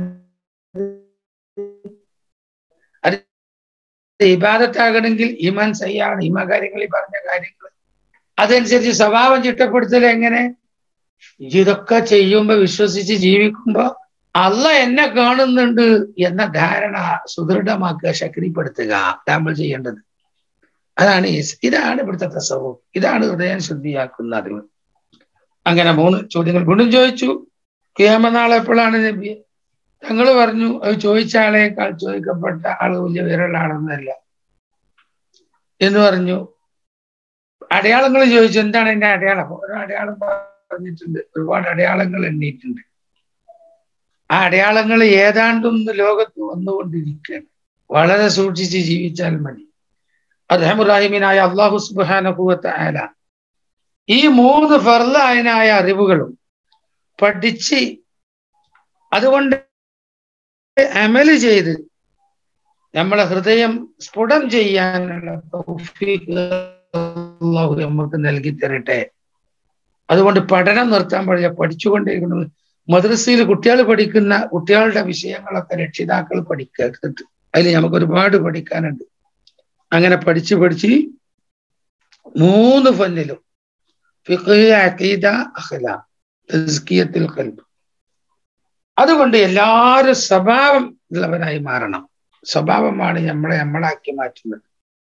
അത് ഇബാദത്താകണമെങ്കിൽ ഈമാൻ സയ്യാണ് ഈമാ കാര്യങ്ങളിൽ പറഞ്ഞ കാര്യങ്ങൾ അതനുസരിച്ച് സ്വഭാവം ചിട്ടപ്പെടുത്തൽ എങ്ങനെ ഇതൊക്കെ ചെയ്യുമ്പോ വിശ്വസിച്ച് ജീവിക്കുമ്പോ അല്ല എന്നെ കാണുന്നുണ്ട് എന്ന ധാരണ സുദൃഢമാക്കുക ശക്തിപ്പെടുത്തുക നമ്മൾ ചെയ്യേണ്ടത് അതാണ് ഇതാണ് ഇവിടുത്തെ തസവും ഇതാണ് ഹൃദയം ശുദ്ധിയാക്കുന്ന അറിവ് അങ്ങനെ മൂന്ന് ചോദ്യങ്ങൾ വീണ്ടും ചോദിച്ചു കേമനാളെ എപ്പോഴാണ് നബി തങ്ങൾ പറഞ്ഞു അത് ചോദിച്ച ആളേക്കാൾ ചോദിക്കപ്പെട്ട ആള് വലിയ വിരലാണെന്നല്ല എന്ന് പറഞ്ഞു അടയാളങ്ങൾ ചോദിച്ചു എന്താണ് എന്റെ അടയാളം ഓരോ അടയാളം പറഞ്ഞിട്ടുണ്ട് ഒരുപാട് അടയാളങ്ങൾ എണ്ണിയിട്ടുണ്ട് ആ അടയാളങ്ങൾ ഏതാണ്ടൊന്ന് ലോകത്ത് വന്നുകൊണ്ടിരിക്കുകയാണ് വളരെ സൂക്ഷിച്ച് ജീവിച്ചാൽ മതി അർഹമുറാഹിമീനായ അള്ളാഹു സുബാനുഭവത്തെ ആല ഈ മൂന്ന് ഫർലായനായ അറിവുകളും പഠിച്ച് അതുകൊണ്ട് അമല് ചെയ്ത് നമ്മളെ ഹൃദയം സ്ഫുടം ചെയ്യാനുള്ള അള്ളാഹു നമുക്ക് നൽകി തരട്ടെ അതുകൊണ്ട് പഠനം നിർത്താൻ പാടില്ല പഠിച്ചുകൊണ്ടിരിക്കുന്നത് മദ്രസയിൽ കുട്ടികൾ പഠിക്കുന്ന കുട്ടികളുടെ വിഷയങ്ങളൊക്കെ രക്ഷിതാക്കൾ പഠിക്കരുത് അതിൽ നമുക്ക് ഒരുപാട് പഠിക്കാനുണ്ട് അങ്ങനെ പഠിച്ച് പഠിച്ച് മൂന്ന് ഫന്നിലും അതുകൊണ്ട് എല്ലാവരും സ്വഭാവം ഉള്ളവരായി മാറണം സ്വഭാവമാണ് നമ്മളെ നമ്മളാക്കി മാറ്റുന്നത്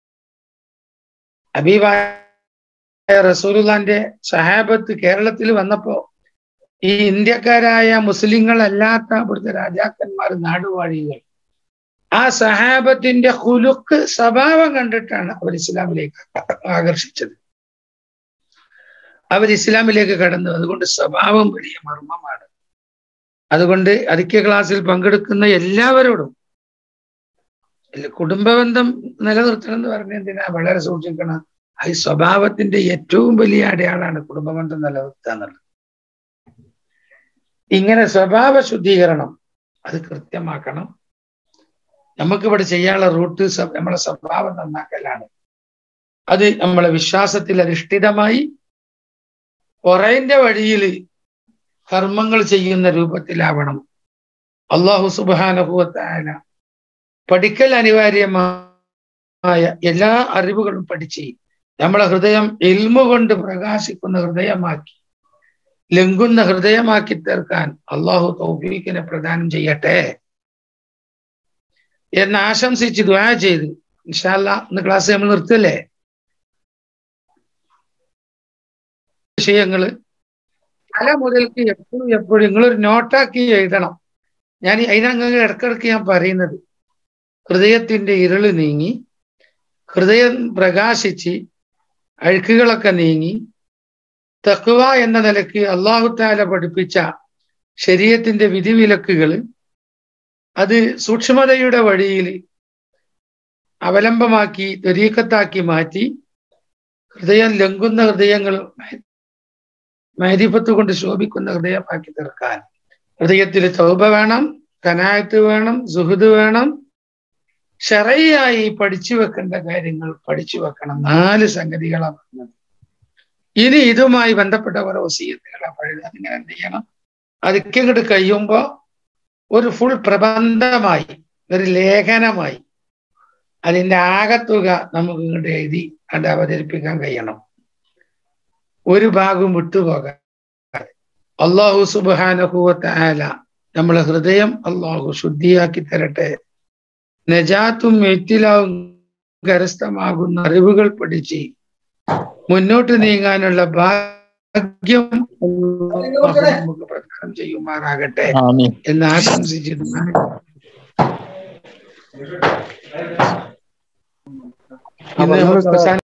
അബീബായ റസൂലുള്ളാന്റെ സഹാബത്ത് കേരളത്തിൽ വന്നപ്പോ ഈ ഇന്ത്യക്കാരായ മുസ്ലിങ്ങളല്ലാത്ത അവിടുത്തെ രാജാക്കന്മാർ നാടുവാഴികൾ ആ സഹാബത്തിന്റെ ഹുലുക്ക് സ്വഭാവം കണ്ടിട്ടാണ് അവർ ഇസ്ലാമിലേക്ക് ആകർഷിച്ചത് അവർ ഇസ്ലാമിലേക്ക് കടന്നു അതുകൊണ്ട് സ്വഭാവം വലിയ മർമ്മമാണ് അതുകൊണ്ട് അതിക്യ ക്ലാസ്സിൽ പങ്കെടുക്കുന്ന എല്ലാവരോടും കുടുംബബന്ധം നിലനിർത്തണം എന്ന് പറഞ്ഞ എന്തിനാ വളരെ സൂക്ഷിക്കണം ഈ സ്വഭാവത്തിന്റെ ഏറ്റവും വലിയ അടയാളാണ് കുടുംബബന്ധം നിലനിർത്തുക എന്നുള്ളത് ഇങ്ങനെ സ്വഭാവ ശുദ്ധീകരണം അത് കൃത്യമാക്കണം നമുക്കിവിടെ ചെയ്യാനുള്ള റൂട്ട് നമ്മളെ സ്വഭാവം നന്നാക്കലാണ് അത് നമ്മളെ വിശ്വാസത്തിൽ അധിഷ്ഠിതമായി പൊറയിന്റെ വഴിയിൽ കർമ്മങ്ങൾ ചെയ്യുന്ന രൂപത്തിലാവണം അള്ളാഹു സുബാനുഭവത്തായ പഠിക്കൽ അനിവാര്യമായ എല്ലാ അറിവുകളും പഠിച്ച് നമ്മളെ ഹൃദയം എൽമ കൊണ്ട് പ്രകാശിക്കുന്ന ഹൃദയമാക്കി ലംഘുന്ന ഹൃദയമാക്കി തീർക്കാൻ അള്ളാഹു തൗഫീഖിനെ പ്രദാനം ചെയ്യട്ടെ എന്ന് ആശംസിച്ച് ദ്വാ ചെയ്ത് ഇൻഷാല്ല ഇന്ന് ക്ലാസ് നമ്മൾ നിർത്തല്ലേ വിഷയങ്ങള് തല മുതൽക്ക് എപ്പോഴും എപ്പോഴും നിങ്ങളൊരു നോട്ടാക്കി എഴുതണം ഞാൻ അതിനങ്ങനെ ഇടക്കിടക്ക് ഞാൻ പറയുന്നത് ഹൃദയത്തിന്റെ ഇരുള് നീങ്ങി ഹൃദയം പ്രകാശിച്ച് അഴുക്കുകളൊക്കെ നീങ്ങി തക്കുവ എന്ന നിലയ്ക്ക് അള്ളാഹുത്താല പഠിപ്പിച്ച ശരീരത്തിന്റെ വിധിവിലക്കുകൾ അത് സൂക്ഷ്മതയുടെ വഴിയിൽ അവലംബമാക്കി ത്വരീക്കത്താക്കി മാറ്റി ഹൃദയം ലംഘുന്ന ഹൃദയങ്ങൾ മൈരിഫത്ത് കൊണ്ട് ശോഭിക്കുന്ന ഹൃദയമാക്കി തീർക്കാൻ ഹൃദയത്തിൽ തൗബ വേണം കനായത്ത് വേണം സുഹൃദ് വേണം ഷെറയായി പഠിച്ചു വെക്കേണ്ട കാര്യങ്ങൾ പഠിച്ചു വെക്കണം നാല് സംഗതികളാണ് പറഞ്ഞത് ഇനി ഇതുമായി ബന്ധപ്പെട്ട ഓരോ വസീയത്തുകളെ പഴുത് അതിങ്ങനെ എന്ത് ചെയ്യണം അതൊക്കെ ഇങ്ങോട്ട് കഴിയുമ്പോ ഒരു ഫുൾ പ്രബന്ധമായി ഒരു ലേഖനമായി അതിന്റെ ആകത്തുക നമുക്ക് ഇങ്ങോട്ട് എഴുതി അത് അവതരിപ്പിക്കാൻ കഴിയണം ഒരു ഭാഗം വിട്ടുപോകാൻ അള്ളാഹു സുബാനഹുവത്ത ആല നമ്മളെ ഹൃദയം അള്ളാഹു ശുദ്ധിയാക്കി തരട്ടെ നജാത്തും എത്തിലാവും കരസ്ഥമാകുന്ന അറിവുകൾ പഠിച്ച് മുന്നോട്ട് നീങ്ങാനുള്ള ഭാഗ്യം അല്ലാഹു നമുക്ക് പ്രദാനം ചെയ്യുമാറാകട്ടെ ആമീൻ എന്ന് ആശംസിച്ചിട്ട് അപ്പൊ ഇന്ന് നമുക്ക് അവസാന